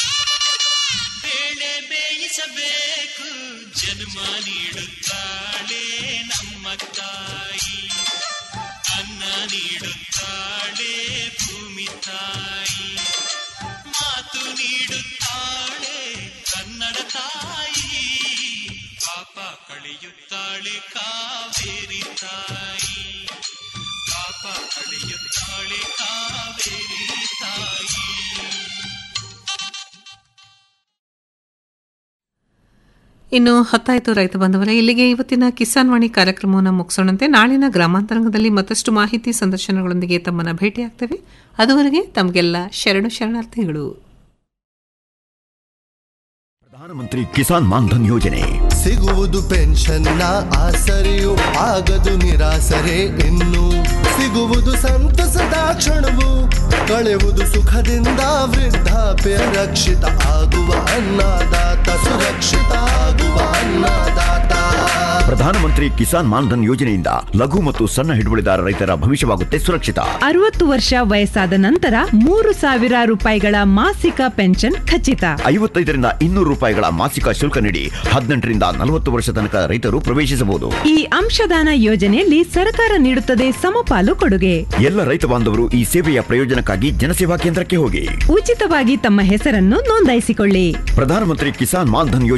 ಬೇಳೆ ಬೇಯಿಸಬೇಕು ಜನ್ಮ ನೀಡುತ್ತಾಳೆ ನಮ್ಮ ತಾಯಿ ಅನ್ನ ನೀಡುತ್ತಾಳೆ ಭೂಮಿ ತಾಯಿ ಮಾತು ನೀಡುತ್ತಾಳೆ ಕನ್ನಡ ತಾಯಿ ಪಾಪ ಕಳೆಯುತ್ತಾಳೆ ಕಾವೇರಿ ತಾಯಿ ಪಾಪ ಪಾಪ ಕಳೆಯುತ್ತಾಳೆ ಕಾವೇರಿ ತಾಯಿ ಇನ್ನು ಹೊತ್ತಾಯಿತು ರೈತ ಬಂಧುವರೇ ಇಲ್ಲಿಗೆ ಇವತ್ತಿನ ಕಿಸಾನ್ ವಾಣಿ ಕಾರ್ಯಕ್ರಮವನ್ನು ಮುಗಿಸೋಣಂತೆ ನಾಳಿನ ಗ್ರಾಮಾಂತರಂಗದಲ್ಲಿ ಮತ್ತಷ್ಟು ಮಾಹಿತಿ ಸಂದರ್ಶನಗಳೊಂದಿಗೆ ತಮ್ಮನ್ನ ಭೇಟಿಯಾಗ್ತೇವೆ ಅದುವರೆಗೆ ತಮಗೆಲ್ಲ ಶರಣು ಶರಣಾರ್ಥಿಗಳು ಪ್ರಧಾನಮಂತ್ರಿ ಕಿಸಾನ್ ಮಾನ್ಧನ್ ಯೋಜನೆ ಸಿಗುವುದು ಪೆನ್ಷನ್ನ ಆಸರೆಯು ಆಗದು ನಿರಾಸರೆ ಇನ್ನು ಸಿಗುವುದು ಸಂತಸದ ಕ್ಷಣವು ಕಳೆಯುವುದು ಸುಖದಿಂದ ವೃದ್ಧಾಪ್ಯ ರಕ್ಷಿತ ಆಗುವ ಅನ್ನದಾತ ಸುರಕ್ಷಿತ ಆಗುವ ಅನ್ನದಾತ ಪ್ರಧಾನಮಂತ್ರಿ ಕಿಸಾನ್ ಮಾನ್ಧನ್ ಯೋಜನೆಯಿಂದ ಲಘು ಮತ್ತು ಸಣ್ಣ ಹಿಡುವಳಿದಾರ ರೈತರ ಭವಿಷ್ಯವಾಗುತ್ತೆ ಸುರಕ್ಷಿತ ಅರವತ್ತು ವರ್ಷ ವಯಸ್ಸಾದ ನಂತರ ಮೂರು ಸಾವಿರ ರೂಪಾಯಿಗಳ ಮಾಸಿಕ ಪೆನ್ಷನ್ ಖಚಿತ ಐವತ್ತೈದರಿಂದ ಇನ್ನೂರು ರೂಪಾಯಿಗಳ ಮಾಸಿಕ ಶುಲ್ಕ ನೀಡಿ ಹದಿನೆಂಟರಿಂದ ನಲವತ್ತು ವರ್ಷ ತನಕ ರೈತರು ಪ್ರವೇಶಿಸಬಹುದು ಈ ಅಂಶದಾನ ಯೋಜನೆಯಲ್ಲಿ ಸರ್ಕಾರ ನೀಡುತ್ತದೆ ಸಮಪಾಲು ಕೊಡುಗೆ ಎಲ್ಲ ರೈತ ಬಾಂಧವರು ಈ ಸೇವೆಯ ಪ್ರಯೋಜನಕ್ಕಾಗಿ ಜನಸೇವಾ ಕೇಂದ್ರಕ್ಕೆ ಹೋಗಿ ಉಚಿತವಾಗಿ ತಮ್ಮ ಹೆಸರನ್ನು ನೋಂದಾಯಿಸಿಕೊಳ್ಳಿ ಪ್ರಧಾನಮಂತ್ರಿ ಕಿಸಾನ್ ಮಾನ್ಧನ್ ಯೋಜನೆ